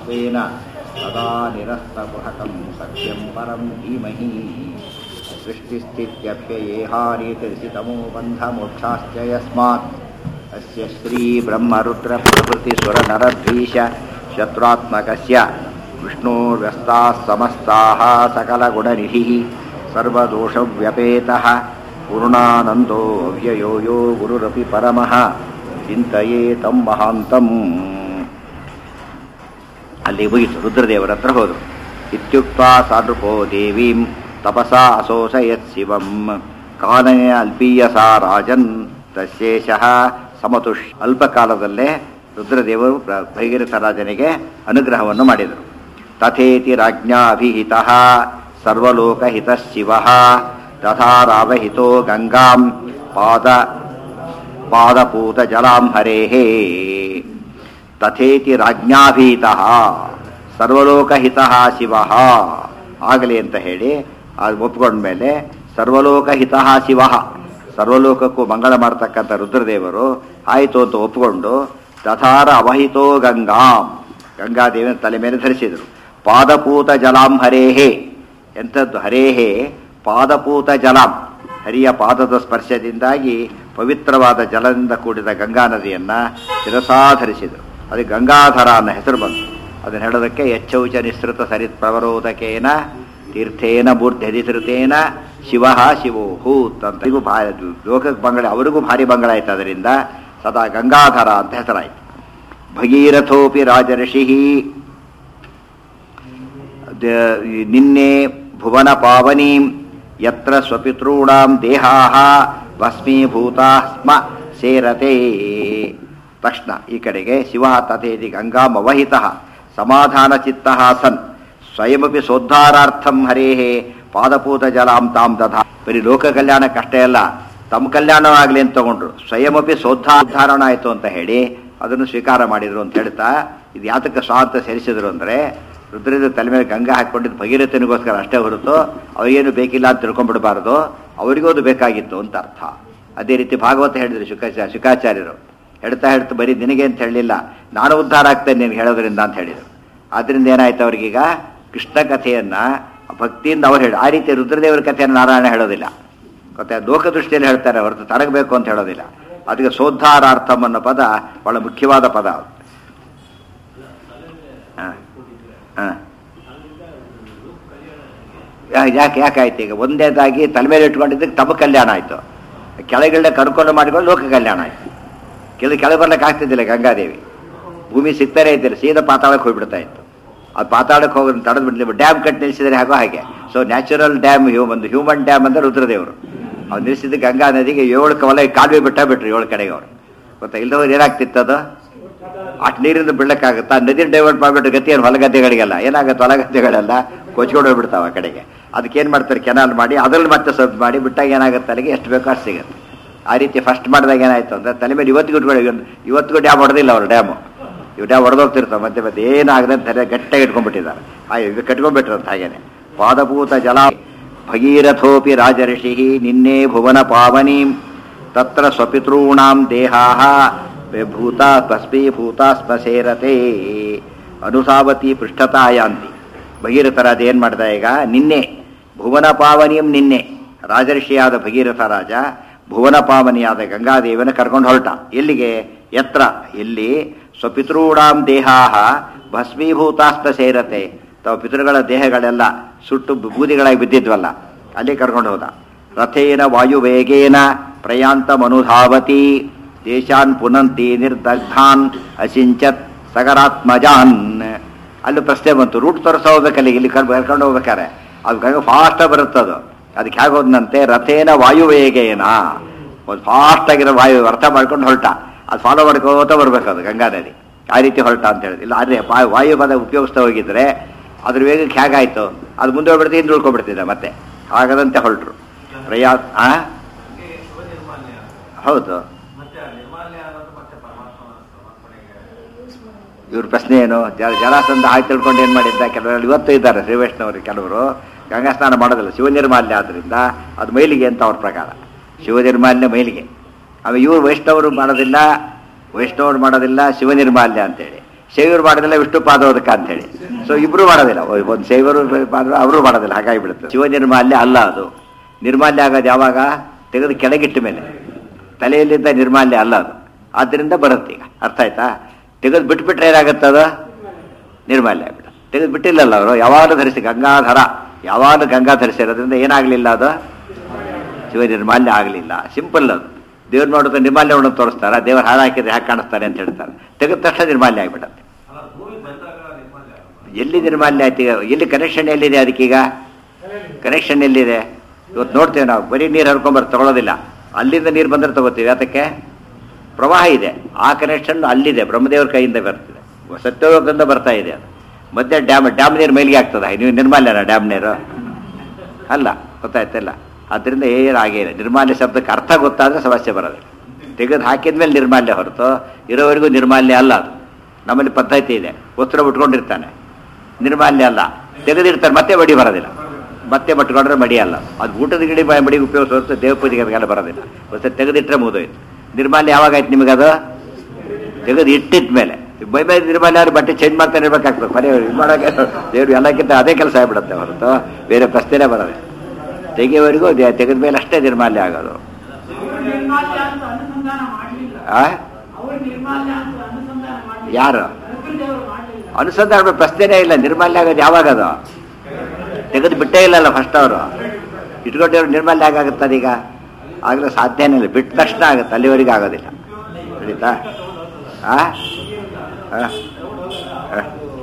स्वेन सदा निरस्तकुहकं सत्यं परं धीमहि सृष्टिस्थित्यप्ययेहारीतिरिसितमो बन्धमोक्षाश्च यस्मात् अस्य श्रीब्रह्मरुद्रप्रभृतिसुरनरद्वीष शत्रुत्मकस्य विष्णोर्व्यस्ताः समस्ताः सकलगुणनिधिः सर्वदोषव्यपेतः पूर्णानन्दो व्ययो यो गुरुरपि परमः ಚಿಂತೆಯೇ ತಂ ಮಹಾಂತಂ ಅಲ್ಲಿ ಮುಗಿತು ರುದ್ರದೇವರ ಹತ್ರ ಹೋದರು ಇತ್ಯುಕ್ತ ಸಾನೃಪೋ ದೇವೀಂ ತಪಸಾ ಅಸೋಸಯತ್ ಶಿವಂ ಕಾಲನೆ ಅಲ್ಪೀಯ ಸಾ ರಾಜನ್ ತಶೇಷಃ ಸಮತುಷ್ ಅಲ್ಪ ಕಾಲದಲ್ಲೇ ರುದ್ರದೇವರು ಪ್ರ- ಭಗೀರಥ ರಾಜನಿಗೆ ಅನುಗ್ರಹವನ್ನು ಮಾಡಿದರು ತಥೇತಿ ರಾಜ್ಞಾಭಿಹಿತ ಸರ್ವಲೋಕಹಿತ ಶಿವ ತಥಾ ರಾವಹಿತೋ ಗಂಗಾಂ ಪಾದ ಪಾದಪೂತ ಜಲಾಂ ಹರೇಃ ತಥೇತಿ ರಾಜ್ಞಾಭೀತ ಸರ್ವಲೋಕಹಿತ ಶಿವ ಆಗಲಿ ಅಂತ ಹೇಳಿ ಅದು ಒಪ್ಕೊಂಡ್ಮೇಲೆ ಸರ್ವಲೋಕಹಿತ ಶಿವ ಸರ್ವಲೋಕಕ್ಕೂ ಮಂಗಳ ಮಾಡ್ತಕ್ಕಂಥ ರುದ್ರದೇವರು ಆಯಿತು ಅಂತ ಒಪ್ಪಿಕೊಂಡು ತಥಾರ ಅವಹಿತೋ ಗಂಗಾಂ ಗಂಗಾದೇವಿನ ತಲೆ ಮೇಲೆ ಧರಿಸಿದರು ಪಾದಪೂತ ಜಲಾಂ ಹರೇಹೇ ಎಂಥದ್ದು ಹರೇಹೇ ಪಾದಪೂತ ಜಲಾಂ ಹರಿಯ ಪಾದದ ಸ್ಪರ್ಶದಿಂದಾಗಿ ಪವಿತ್ರವಾದ ಜಲದಿಂದ ಕೂಡಿದ ಗಂಗಾ ನದಿಯನ್ನು ಶಿರಸಾಧರಿಸಿದರು ಅದಕ್ಕೆ ಗಂಗಾಧರ ಅನ್ನೋ ಹೆಸರು ಬಂತು ಅದನ್ನು ಹೇಳೋದಕ್ಕೆ ಯಚ್ಚೌಚ ನಿಸೃತ ಸರಿತ್ ಪ್ರವರೋದಕೇನ ತೀರ್ಥೇನ ಮೂರ್ಧಧಿಸೃತೇನ ಶಿವ ಶಿವೋಹೂತ್ ಅಂತ ಇದು ಭಾ ಲೋಕಕ್ಕೆ ಬಂಗಳ ಅವರಿಗೂ ಭಾರಿ ಬಂಗಳ ಆಯ್ತು ಅದರಿಂದ ಸದಾ ಗಂಗಾಧರ ಅಂತ ಹೆಸರಾಯಿತು ಭಗೀರಥೋಪಿ ರಾಜಋಷಿ ದ- ನಿನ್ನೆ ಭುವನ ಪಾವನೀಂ ಯತ್ರ ಸ್ವಪಿತॄಣಾಂ ದೇಹಾಹ ಭಸ್ಮೀಭೂತಾ ಸ್ಮ ಸೇರತೆ ತಕ್ಷಣ ಈ ಕಡೆಗೆ ಶಿವ ತಥೇತಿ ಗಂಗಾಮವಹಿತ ಸಮಾಧಾನ ಚಿತ್ತ ಸನ್ ಸ್ವಯಮಪಿ ಸೋದ್ಧಾರಾರ್ಥಂ ಹರೇಃ ಪಾದಪೂತ ಜಲಾಂ ತಾಂ ದಧಾ ಬರೀ ಲೋಕ ಕಲ್ಯಾಣಕ್ಕಷ್ಟೇ ಅಲ್ಲ ತಮ್ಮ ಕಲ್ಯಾಣವಾಗಲಿ ಅಂತ ತಗೊಂಡ್ರು ಸ್ವಯಮಪಿ ಸೋದ್ಧಾರಣ ಆಯಿತು ಅಂತ ಹೇಳಿ ಅದನ್ನು ಸ್ವೀಕಾರ ಮಾಡಿದ್ರು ಅಂತ ಹೇಳ್ತಾ ಇದು ಯಾತಕ್ಕೆ ಸ್ವಾಂತ ಸೇರಿಸಿದ್ರು ಅಂದರೆ ರುದ್ರದ ತಲೆ ಮೇಲೆ ಗಂಗಾ ಹಾಕೊಂಡಿದ್ದು ಭಗೀರಥನಿಗೋಸ್ಕರ ಅಷ್ಟೇ ಹೊರತು ಅವರಿಗೇನು ಬೇಕಿಲ್ಲ ಅಂತ ತಿಳ್ಕೊಂಡ್ಬಿಡಬಾರ್ದು ಅವರಿಗೂ ಅದು ಬೇಕಾಗಿತ್ತು ಅಂತ ಅರ್ಥ ಅದೇ ರೀತಿ ಭಾಗವತ ಹೇಳಿದ್ರು ಶುಕಾಚಾರ್ಯ ಶುಕಾಚಾರ್ಯರು ಹೇಳ್ತಾ ಹೇಳ್ತಾ ಬರೀ ನಿನಗೆ ಅಂತ ಹೇಳಲಿಲ್ಲ ನಾನು ಉದ್ಧಾರ ಆಗ್ತೇನೆ ನಿನಗೆ ಹೇಳೋದ್ರಿಂದ ಅಂತ ಹೇಳಿದರು ಆದ್ದರಿಂದ ಏನಾಯ್ತು ಅವ್ರಿಗೀಗ ಕೃಷ್ಣ ಕಥೆಯನ್ನ ಭಕ್ತಿಯಿಂದ ಅವ್ರು ಹೇಳಿ ಆ ರೀತಿ ರುದ್ರದೇವರ ಕಥೆಯನ್ನು ನಾರಾಯಣ ಹೇಳೋದಿಲ್ಲ ಮತ್ತೆ ಲೋಕದೃಷ್ಟಿಯಲ್ಲಿ ಹೇಳ್ತಾರೆ ಹೊರತು ತರಗಬೇಕು ಅಂತ ಹೇಳೋದಿಲ್ಲ ಅದಕ್ಕೆ ಸೋದ್ಧಾರಾರ್ಥಂ ಅನ್ನೋ ಪದ ಬಹಳ ಮುಖ್ಯವಾದ ಪದ ಅದು ಹಾಂ ಹಾಂ ಯಾಕೆ ಯಾಕಾಯ್ತು ಈಗ ಒಂದೇದಾಗಿ ತಲೆ ಮೇಲೆ ಇಟ್ಕೊಂಡಿದ್ದಕ್ಕೆ ತಮ್ಮ ಕಲ್ಯಾಣ ಆಯಿತು ಕೆಳಗಡೆ ಕರ್ಕೊಂಡು ಮಾಡಿಕೊಂಡು ಲೋಕ ಕಲ್ಯಾಣ ಆಯಿತು ಕೆಲ ಕೆಳಗೆ ಬರ್ಲಿಕ್ಕೆ ಆಗ್ತಿದ್ದಿಲ್ಲ ಗಂಗಾದೇವಿ ಭೂಮಿ ಸಿಗ್ತಾನೆ ಇದ್ದಿಲ್ಲ ಸೀದಾ ಪಾತಾಳಕ್ಕೆ ಹೋಗ್ಬಿಡ್ತಾ ಇತ್ತು ಅದು ಪಾತಾಳಕ್ಕೆ ಹೋಗಿ ತಡೆದು ಬಿಡ್ಲಿ ಡ್ಯಾಮ್ ಕಟ್ ನಿಲ್ಲಿಸಿದರೆ ಹಾಗೋ ಹಾಗೆ ಸೊ ನ್ಯಾಚುರಲ್ ಡ್ಯಾಮ್ ಹ್ಯೂ ಒಂದು ಹ್ಯೂಮನ್ ಡ್ಯಾಮ್ ಅಂದ್ರೆ ರುದ್ರದೇವರು ಅವ್ರು ನಿಲ್ಲಿಸಿದ ಗಂಗಾ ನದಿಗೆ ಏಳು ಕವಲ ಕಾಲುವೆ ಬಿಟ್ಟ ಬಿಟ್ರು ಏಳು ಕಡೆಗೆ ಅವರು ಗೊತ್ತಾ ಇಲ್ಲದವ್ರು ಏನಾಗ್ತಿತ್ತು ಅದು ಅಷ್ಟು ನೀರಿಂದ ಬಿಡ್ಲಿಕ್ಕಾಗುತ್ತಾ ನದಿ ಡೈವರ್ಟ್ ಮಾಡಿಬಿಟ್ಟು ಗತಿ ಏನು ಹೊಲಗದ್ದೆಗಳಿಗೆಲ್ಲ ಏನಾಗುತ್ತೆ ಹೊಲಗದ್ದೆಗಳೆಲ್ಲ ಕೊಚ್ಕೊಂಡು ಹೋಗ್ಬಿಡ್ತಾವೆ ಆ ಕಡೆಗೆ ಅದಕ್ಕೆ ಏನು ಮಾಡ್ತಾರೆ ಕೆನಾಲ್ ಮಾಡಿ ಅದ್ರಲ್ಲಿ ಮತ್ತೆ ಸ್ವಲ್ಪ ಮಾಡಿ ಬಿಟ್ಟಾಗ ಏನಾಗುತ್ತೆ ಅಲ್ಲಿಗೆ ಎಷ್ಟು ಬೇಕೋ ಅಷ್ಟು ಸಿಗುತ್ತೆ ಆ ರೀತಿ ಫಸ್ಟ್ ಮಾಡಿದಾಗ ಏನಾಯ್ತು ಅಂದ್ರೆ ತಲೆ ಮೇಲೆ ಇವತ್ತಿಗೂ ಇಟ್ಕೊಂಡು ಇವತ್ತಿಗೂ ಡ್ಯಾಮ್ ಹೊಡೆದಿಲ್ಲ ಅವರು ಡ್ಯಾಮು ಇವು ಡ್ಯಾಮ್ ಹೊಡೆದೋಗ್ತಿರ್ತಾವೆ ಮತ್ತೆ ಮತ್ತೆ ಏನಾಗದೆ ತಲೆ ಗಟ್ಟಿಯಾಗಿ ಇಟ್ಕೊಂಡ್ಬಿಟ್ಟಿದ್ದಾರೆ ಆ ಇವು ಕಟ್ಕೊಂಡ್ಬಿಟ್ರಂತ ಹಾಗೇನೆ ಪಾದಭೂತ ಜಲ ಭಗೀರಥೋಪಿ ರಾಜಋಷಿ ನಿನ್ನೆ ಭುವನ ಪಾವನೀಂ ತತ್ರ ಸ್ವಪಿತॄಣಾಂ ದೇಹಾಹ ಭೂತ ಭಸ್ಮೀಭೂತ ಸ್ಮಸೇರತೆ ಅನುಸಾವತಿ ಪೃಷ್ಠತಾಯಾಂತಿ ಭಗೀರಥ ರಾಜ ಏನು ಮಾಡ್ದ ಈಗ ನಿನ್ನೆ ಭುವನ ಪಾವನಿಯಂ ನಿನ್ನೆ ರಾಜರ್ಷಿಯಾದ ಭಗೀರಥ ರಾಜ ಭುವನ ಪಾವನಿಯಾದ ಗಂಗಾದೇವಿಯನ್ನು ಕರ್ಕೊಂಡು ಹೊರಟ ಎಲ್ಲಿಗೆ ಎತ್ರ ಎಲ್ಲಿ ಸ್ವಪಿತೃಣಾಂ ದೇಹಾಹ ಭಸ್ಮೀಭೂತಾಸ್ತ ಸೇರತೆ ತಾವು ಪಿತೃಗಳ ದೇಹಗಳೆಲ್ಲ ಸುಟ್ಟು ಬೂದಿಗಳಾಗಿ ಬಿದ್ದಿದ್ವಲ್ಲ ಅಲ್ಲಿ ಕರ್ಕೊಂಡು ಹೋದ ರಥೇನ ವಾಯುವೇಗೇನ ಪ್ರಯಾಂತ ಮನುಧಾವತಿ ದೇಶಾನ್ ಪುನಂತಿ ನಿರ್ದಗ್ಧಾನ್ ಅಸಿಂಚತ್ ಸಗರಾತ್ಮಜಾನ್ ಅಲ್ಲಿ ಪ್ರಶ್ನೆ ಬಂತು ರೂಟ್ ತೋರಿಸ ಹೋಗ್ಬೇಕಲ್ಲಿ ಇಲ್ಲಿ ಕರ್ ಕರ್ಕೊಂಡು ಹೋಗ್ಬೇಕಾರೆ ಅದು ಗಂಗ ಫಾಸ್ಟ್ ಬರುತ್ತದು ಅದಕ್ಕೆ ಹೇಗೆ ಹೋದ್ನಂತೆ ರಥೇನ ವಾಯುವೇಗೇನ ಒಂದು ಫಾಸ್ಟ್ ಆಗಿರೋ ವಾಯು ಅರ್ಥ ಮಾಡ್ಕೊಂಡು ಹೊರಟ ಅದು ಫಾಲೋ ಮಾಡ್ಕೋತ ಬರ್ಬೇಕು ಅದು ಗಂಗಾ ನದಿ ಆ ರೀತಿ ಹೊರಟ ಅಂತ ಹೇಳಿದ್ರು ಇಲ್ಲ ಆದರೆ ವಾಯು ಪದ ಉಪಯೋಗಿಸ್ತಾ ಹೋಗಿದ್ರೆ ಅದ್ರ ವೇಗಕ್ಕೆ ಹೇಗಾಯ್ತು ಅದು ಮುಂದೆ ಹೋಗ್ಬಿಡ್ತೀವಿ ಹಿಂದೆ ಉಳ್ಕೊಂಡ್ಬಿಡ್ತಿದ್ದೆ ಮತ್ತೆ ಆಗದಂತೆ ಹೊರಟರು ಪ್ರಯಾ ಆ ಹೌದು ಇವ್ರ ಪ್ರಶ್ನೆ ಏನು ಜಲ ಜಲಾಸಂದ ಹಾಕಿ ತಿಳ್ಕೊಂಡು ಏನು ಮಾಡಿದ್ದ ಕೆಲವರು ಇವತ್ತು ಇದ್ದಾರೆ ಶ್ರೀ ವೈಷ್ಣವರು ಕೆಲವರು ಗಂಗಾ ಸ್ನಾನ ಮಾಡೋದಿಲ್ಲ ಶಿವ ನಿರ್ಮಾಲ್ಯ ಆದ್ದರಿಂದ ಅದು ಮೈಲಿಗೆ ಅಂತ ಅವ್ರ ಪ್ರಕಾರ ಶಿವ ನಿರ್ಮಾಲ್ಯ ಮೈಲಿಗೆ ಆಮೇಲೆ ಇವರು ವೈಷ್ಣವರು ಮಾಡೋದಿಲ್ಲ ವೈಷ್ಣವರು ಮಾಡೋದಿಲ್ಲ ಶಿವ ನಿರ್ಮಾಲ್ಯ ಅಂತೇಳಿ ಶೈವರು ಮಾಡೋದಿಲ್ಲ ವಿಷ್ಣು ಪಾದೋದಕ ಅಂತ ಹೇಳಿ ಸೊ ಇಬ್ರು ಮಾಡೋದಿಲ್ಲ ಒಂದು ಶೈವರು ಪಾದ ಅವರು ಮಾಡೋದಿಲ್ಲ ಹಾಗಾಗಿ ಬಿಡುತ್ತೆ ಶಿವ ನಿರ್ಮಾಲ್ಯ ಅಲ್ಲ ಅದು ನಿರ್ಮಾಲ್ಯ ಆಗೋದು ಯಾವಾಗ ತೆಗೆದು ಕೆಳಗಿಟ್ಟ ಮೇಲೆ ತಲೆಯಲ್ಲಿದ್ದ ನಿರ್ಮಾಲ್ಯ ಅಲ್ಲ ಅದು ಆದ್ದರಿಂದ ಬರುತ್ತೆ ಈಗ ಅರ್ಥ ಆಯ್ತಾ ತೆಗೆದು ಬಿಟ್ಬಿಟ್ರೆ ಏನಾಗುತ್ತೆ ಅದು ನಿರ್ಮಾಲ್ಯ ಆಗ್ಬಿಡ ತೆಗೆದು ಬಿಟ್ಟಿಲ್ಲಲ್ಲ ಅವರು ಯಾವಾಗಲೂ ಧರಿಸಿ ಗಂಗಾಧರ ಯಾವಾಗಲೂ ಗಂಗಾ ಧರಿಸಿರೋದ್ರಿಂದ ಏನಾಗಲಿಲ್ಲ ಅದು ಶಿವ ನಿರ್ಮಾಲ್ಯ ಆಗಲಿಲ್ಲ ಸಿಂಪಲ್ ಅದು ದೇವ್ರು ನೋಡಿದ್ರೆ ನಿರ್ಮಾಲ್ಯವನ್ನು ತೋರಿಸ್ತಾರ ದೇವ್ರ ಹಾರ ಹಾಕಿದ್ರೆ ಯಾಕೆ ಕಾಣಿಸ್ತಾರೆ ಅಂತ ಹೇಳ್ತಾರೆ ತೆಗೆದ ತಕ್ಷಣ ನಿರ್ಮಾಲ್ಯ ಆಗಿಬಿಡತ್ತೆ ಎಲ್ಲಿ ನಿರ್ಮಾಲ್ಯ ಆಯ್ತು ಈಗ ಎಲ್ಲಿ ಕನೆಕ್ಷನ್ ಎಲ್ಲಿದೆ ಅದಕ್ಕೀಗ ಕನೆಕ್ಷನ್ ಎಲ್ಲಿದೆ ಇವತ್ತು ನೋಡ್ತೇವೆ ನಾವು ಬರೀ ನೀರು ಹರ್ಕೊಂಬರ್ ತಗೊಳ್ಳೋದಿಲ್ಲ ಅಲ್ಲಿಂದ ನೀರು ಬಂದರೆ ತಗೋತೀವಿ ಅದಕ್ಕೆ ಪ್ರವಾಹ ಇದೆ ಆ ಕನೆಕ್ಷನ್ ಅಲ್ಲಿದೆ ಬ್ರಹ್ಮದೇವ್ರ ಕೈಯಿಂದ ಬರ್ತಿದೆ ಸತ್ಯಲೋಕದಿಂದ ಬರ್ತಾ ಇದೆ ಅದು ಮಧ್ಯೆ ಡ್ಯಾಮ್ ಡ್ಯಾಮ್ ನೀರು ಮೇಲಿಗೆ ಆಗ್ತದ ನೀವು ನಿರ್ಮಾಲ್ಯನ ಡ್ಯಾಮ್ ನೀರು ಅಲ್ಲ ಗೊತ್ತಾಯ್ತಲ್ಲ ಅದರಿಂದ ಏನಾಗೇ ನಿರ್ಮಾಲ್ಯ ಶಬ್ದಕ್ಕೆ ಅರ್ಥ ಗೊತ್ತಾದ್ರೆ ಸಮಸ್ಯೆ ಬರೋದಿಲ್ಲ ತೆಗೆದು ಹಾಕಿದ್ಮೇಲೆ ನಿರ್ಮಾಲ್ಯ ಹೊರತು ಇರೋವರೆಗೂ ನಿರ್ಮಾಲ್ಯ ಅಲ್ಲ ಅದು ನಮ್ಮಲ್ಲಿ ಪದ್ಧತಿ ಇದೆ ವಸ್ತ್ರ ಉಟ್ಕೊಂಡಿರ್ತಾನೆ ನಿರ್ಮಾಲ್ಯ ಅಲ್ಲ ತೆಗೆದಿರ್ತಾರೆ ಮತ್ತೆ ಮಡಿ ಬರೋದಿಲ್ಲ ಮತ್ತೆ ಮಟ್ಕೊಂಡ್ರೆ ಮಡಿ ಅಲ್ಲ ಅದು ಊಟದ ಗಿಡಿ ಮಡಿಗೆ ಉಪಯೋಗಿಸ ಹೊರತು ದೇವ ಪೂಜೆಗೆ ಅದಕ್ಕೆಲ್ಲ ಬರೋದಿಲ್ಲ ಒಂದು ತೆಗೆದಿಟ್ರೆ ಮುಗಿದೋಯ್ತು ನಿರ್ಮಾಲ್ಯ ಯಾವಾಗಾಯ್ತು ನಿಮಗದು ತೆಗೆದು ಇಟ್ಟಿದ ಮೇಲೆ ಬೈ ಬೈ ನಿರ್ಮಾಲ್ಯ ಆದ್ರೆ ಬಟ್ಟೆ ಚೇಂಜ್ ಮಾಡ್ತಾನೆ ಇರ್ಬೇಕಾಗ್ತದೆ ಮನೆ ಇದು ಮಾಡೋಕೆ ದೇವ್ರು ಎಲ್ಲಕ್ಕಿಂತ ಅದೇ ಕೆಲಸ ಆಗ್ಬಿಡುತ್ತೆ ಹೊರತು ಬೇರೆ ಪ್ರಶ್ನೆನೇ ಬರೋದಿಲ್ಲ ತೆಗೆಯವರೆಗೂ ತೆಗೆದ ಮೇಲೆ ಅಷ್ಟೇ ನಿರ್ಮಾಲ್ಯ ಆಗೋದು ಅವರು ನಿರ್ಮಾಲ್ಯ ಅಂತ ಅನುಸಂಧಾನ ಮಾಡಲಿಲ್ಲ ಆ ಅವರು ನಿರ್ಮಾಲ್ಯ ಅಂತ ಅನುಸಂಧಾನ ಮಾಡಲಿಲ್ಲ ಯಾರು ರುದ್ರದೇವರು ಮಾಡಲಿಲ್ಲ ಅನುಸಂಧಾನ ಮಾಡೋ ಪ್ರಶ್ನೆನೇ ಇಲ್ಲ ನಿರ್ಮಾಲ್ಯ ಆಗೋದು ಯಾವಾಗ ಅದು ತೆಗೆದು ಬಿಟ್ಟೇ ಇಲ್ಲಲ್ಲ ಫಸ್ಟ್ ಅವರು ಇಟ್ಕೊಂಡಿರೋ ನಿರ್ಮಾಲ್ಯ ಆಗುತ್ತೆ ಅದೀಗ ಆಗಲೂ ಸಾಧ್ಯನೇ ಇಲ್ಲ ಬಿಟ್ಟ ತಕ್ಷಣ ಆಗುತ್ತೆ ಅಲ್ಲಿವರೆಗೆ ಆಗೋದಿಲ್ಲ ತಿಳಿತಾ ಆ ಆ? ಆ?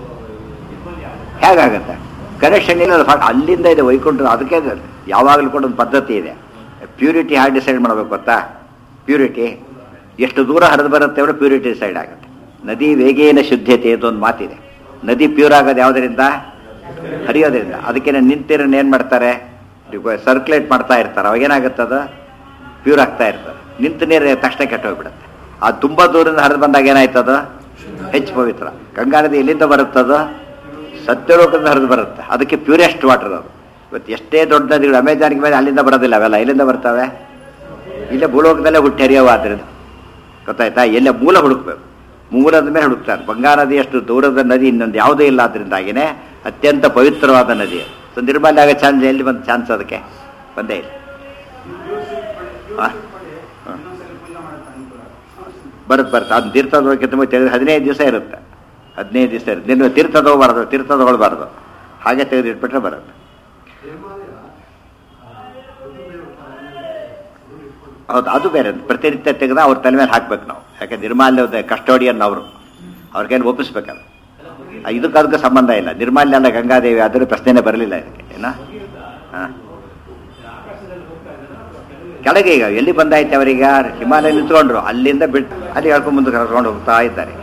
ಹೇಗಾಗತ್ತೆ ಕನೆಕ್ಷನ್ ಇಲ್ಲ ಫಸ್ಟ್ ಅಲ್ಲಿಂದ ಇದೆ ವೈಕುಂಠ ಅದಕ್ಕೆ ಯಾವಾಗಲೂ ಕೂಡ ಒಂದು ಪದ್ಧತಿ ಇದೆ ಪ್ಯೂರಿಟಿ ಹ್ಯಾಗೆ ಡಿಸೈಡ್ ಮಾಡಬೇಕು ಗೊತ್ತಾ ಪ್ಯೂರಿಟಿ ಎಷ್ಟು ದೂರ ಹರಿದು ಬರುತ್ತೆ ಅವಳು ಪ್ಯೂರಿಟಿ ಡಿಸೈಡ್ ಆಗುತ್ತೆ ನದಿ ವೇಗೇನ ಶುದ್ಧತೆ ಅಂತ ಒಂದು ಮಾತಿದೆ ನದಿ ಪ್ಯೂರ್ ಆಗೋದು ಯಾವುದರಿಂದ ಹರಿಯೋದ್ರಿಂದ ಅದಕ್ಕೆ ನಿಂತಿರೋನ್ ಏನು ಮಾಡ್ತಾರೆ ಸರ್ಕ್ಯುಲೇಟ್ ಮಾಡ್ತಾ ಇರ್ತಾರೆ ಅವಾಗ ಏನಾಗುತ್ತೆ ಅದು ಪ್ಯೂರ್ ಆಗ್ತಾ ಇರ್ತದೆ ನಿಂತು ನೀರು ತಕ್ಷಣ ಕೆಟ್ಟೋಗ್ಬಿಡುತ್ತೆ ಅದು ತುಂಬ ದೂರದಿಂದ ಹರಿದು ಬಂದಾಗ ಏನಾಯ್ತದು ಹೆಚ್ಚು ಪವಿತ್ರ ಗಂಗಾ ನದಿ ಎಲ್ಲಿಂದ ಬರುತ್ತದು ಸತ್ಯಲೋಕದಿಂದ ಹರಿದು ಬರುತ್ತೆ ಅದಕ್ಕೆ ಪ್ಯೂರೆಸ್ಟ್ ವಾಟರ್ ಅದು ಇವತ್ತು ಎಷ್ಟೇ ದೊಡ್ಡ ನದಿಗಳು ಅಮೆಜಾನ್ಗೆ ಮೇಲೆ ಅಲ್ಲಿಂದ ಬರೋದಿಲ್ಲ ಅವೆಲ್ಲ ಎಲ್ಲಿಂದ ಬರ್ತವೆ ಇಲ್ಲೇ ಭೂಲೋಕದಲ್ಲೇ ಹುಟ್ಟಿ ಹರಿಯವ ಆದ್ರಿಂದ ಗೊತ್ತಾಯ್ತಾ ಎಲ್ಲೇ ಮೂಲ ಹುಡುಕ್ಬೇಕು ಮೂಲದ ಮೇಲೆ ಹುಡುಕ್ತಾರೆ ಬಂಗಾರ ನದಿ ಅಷ್ಟು ದೂರದ ನದಿ ಇನ್ನೊಂದು ಯಾವುದೇ ಇಲ್ಲ ಆದ್ರಿಂದಾಗಿನೇ ಅತ್ಯಂತ ಪವಿತ್ರವಾದ ನದಿ ಅದು ಸೊ ನಿರ್ಮಾಲ್ಯ ಆಗೋ ಚಾನ್ಸ್ ಎಲ್ಲಿ ಬಂದ ಚಾನ್ಸ್ ಅದಕ್ಕೆ ಬಂದೇ ಇಲ್ಲ ಆ? ಹ. ಬರುತ್ತೆ ಬರುತ್ತೆ ಅದು ತೀರ್ಥ ತುಂಬ ತೆಗೆದು ಹದಿನೈದು ದಿವಸ ಇರುತ್ತೆ ಹದಿನೈದು ದಿವಸ ಇರುತ್ತೆ ನಿನ್ನ ತೀರ್ಥ ತಗೋಬಾರ್ದು ತೀರ್ಥ ತಗೊಳ್ಬಾರ್ದು ಹಾಗೆ ತೆಗೆದು ಇಟ್ಬಿಟ್ರೆ ಬರುತ್ತೆ ಹೌದು ಅದು ಬೇರೆ ಪ್ರತಿನಿತ್ಯ ತೆಗೆದ ಅವ್ರ ತಲೆ ಮೇಲೆ ಹಾಕ್ಬೇಕು ನಾವು ಯಾಕೆ ನಿರ್ಮಾಲ್ಯದ ಕಸ್ಟೋಡಿಯನ್ ಅವರು ಅವ್ರಿಗೇನು ಒಪ್ಪಿಸ್ಬೇಕಲ್ಲ ಆ, ಇದಕ್ಕೆ ಅದಕ್ಕೆ ಸಂಬಂಧ ಇಲ್ಲ ನಿರ್ಮಾಲ್ಯ ಅಲ್ಲ ಗಂಗಾದೇವಿ ಆದರೂ ಪ್ರಶ್ನೆನೇ ಬರಲಿಲ್ಲ ಇದಕ್ಕೆ ಏನ ಹಾಂ ಕೆಳಗೆ ಈಗ ಎಲ್ಲಿ ಬಂದಾಯ್ತು ಅವರೀಗ ಹಿಮಾಲಯ ನಿಂತ್ಕೊಂಡ್ರು ಅಲ್ಲಿಂದ ಬಿಟ್ಟು ಅಲ್ಲಿ ಹೇಳ್ಕೊಂಡು ಮುಂದೆ ಕರ್ಕೊಂಡು ಹೋಗ್ತಾ ಇದ್ದಾರೆ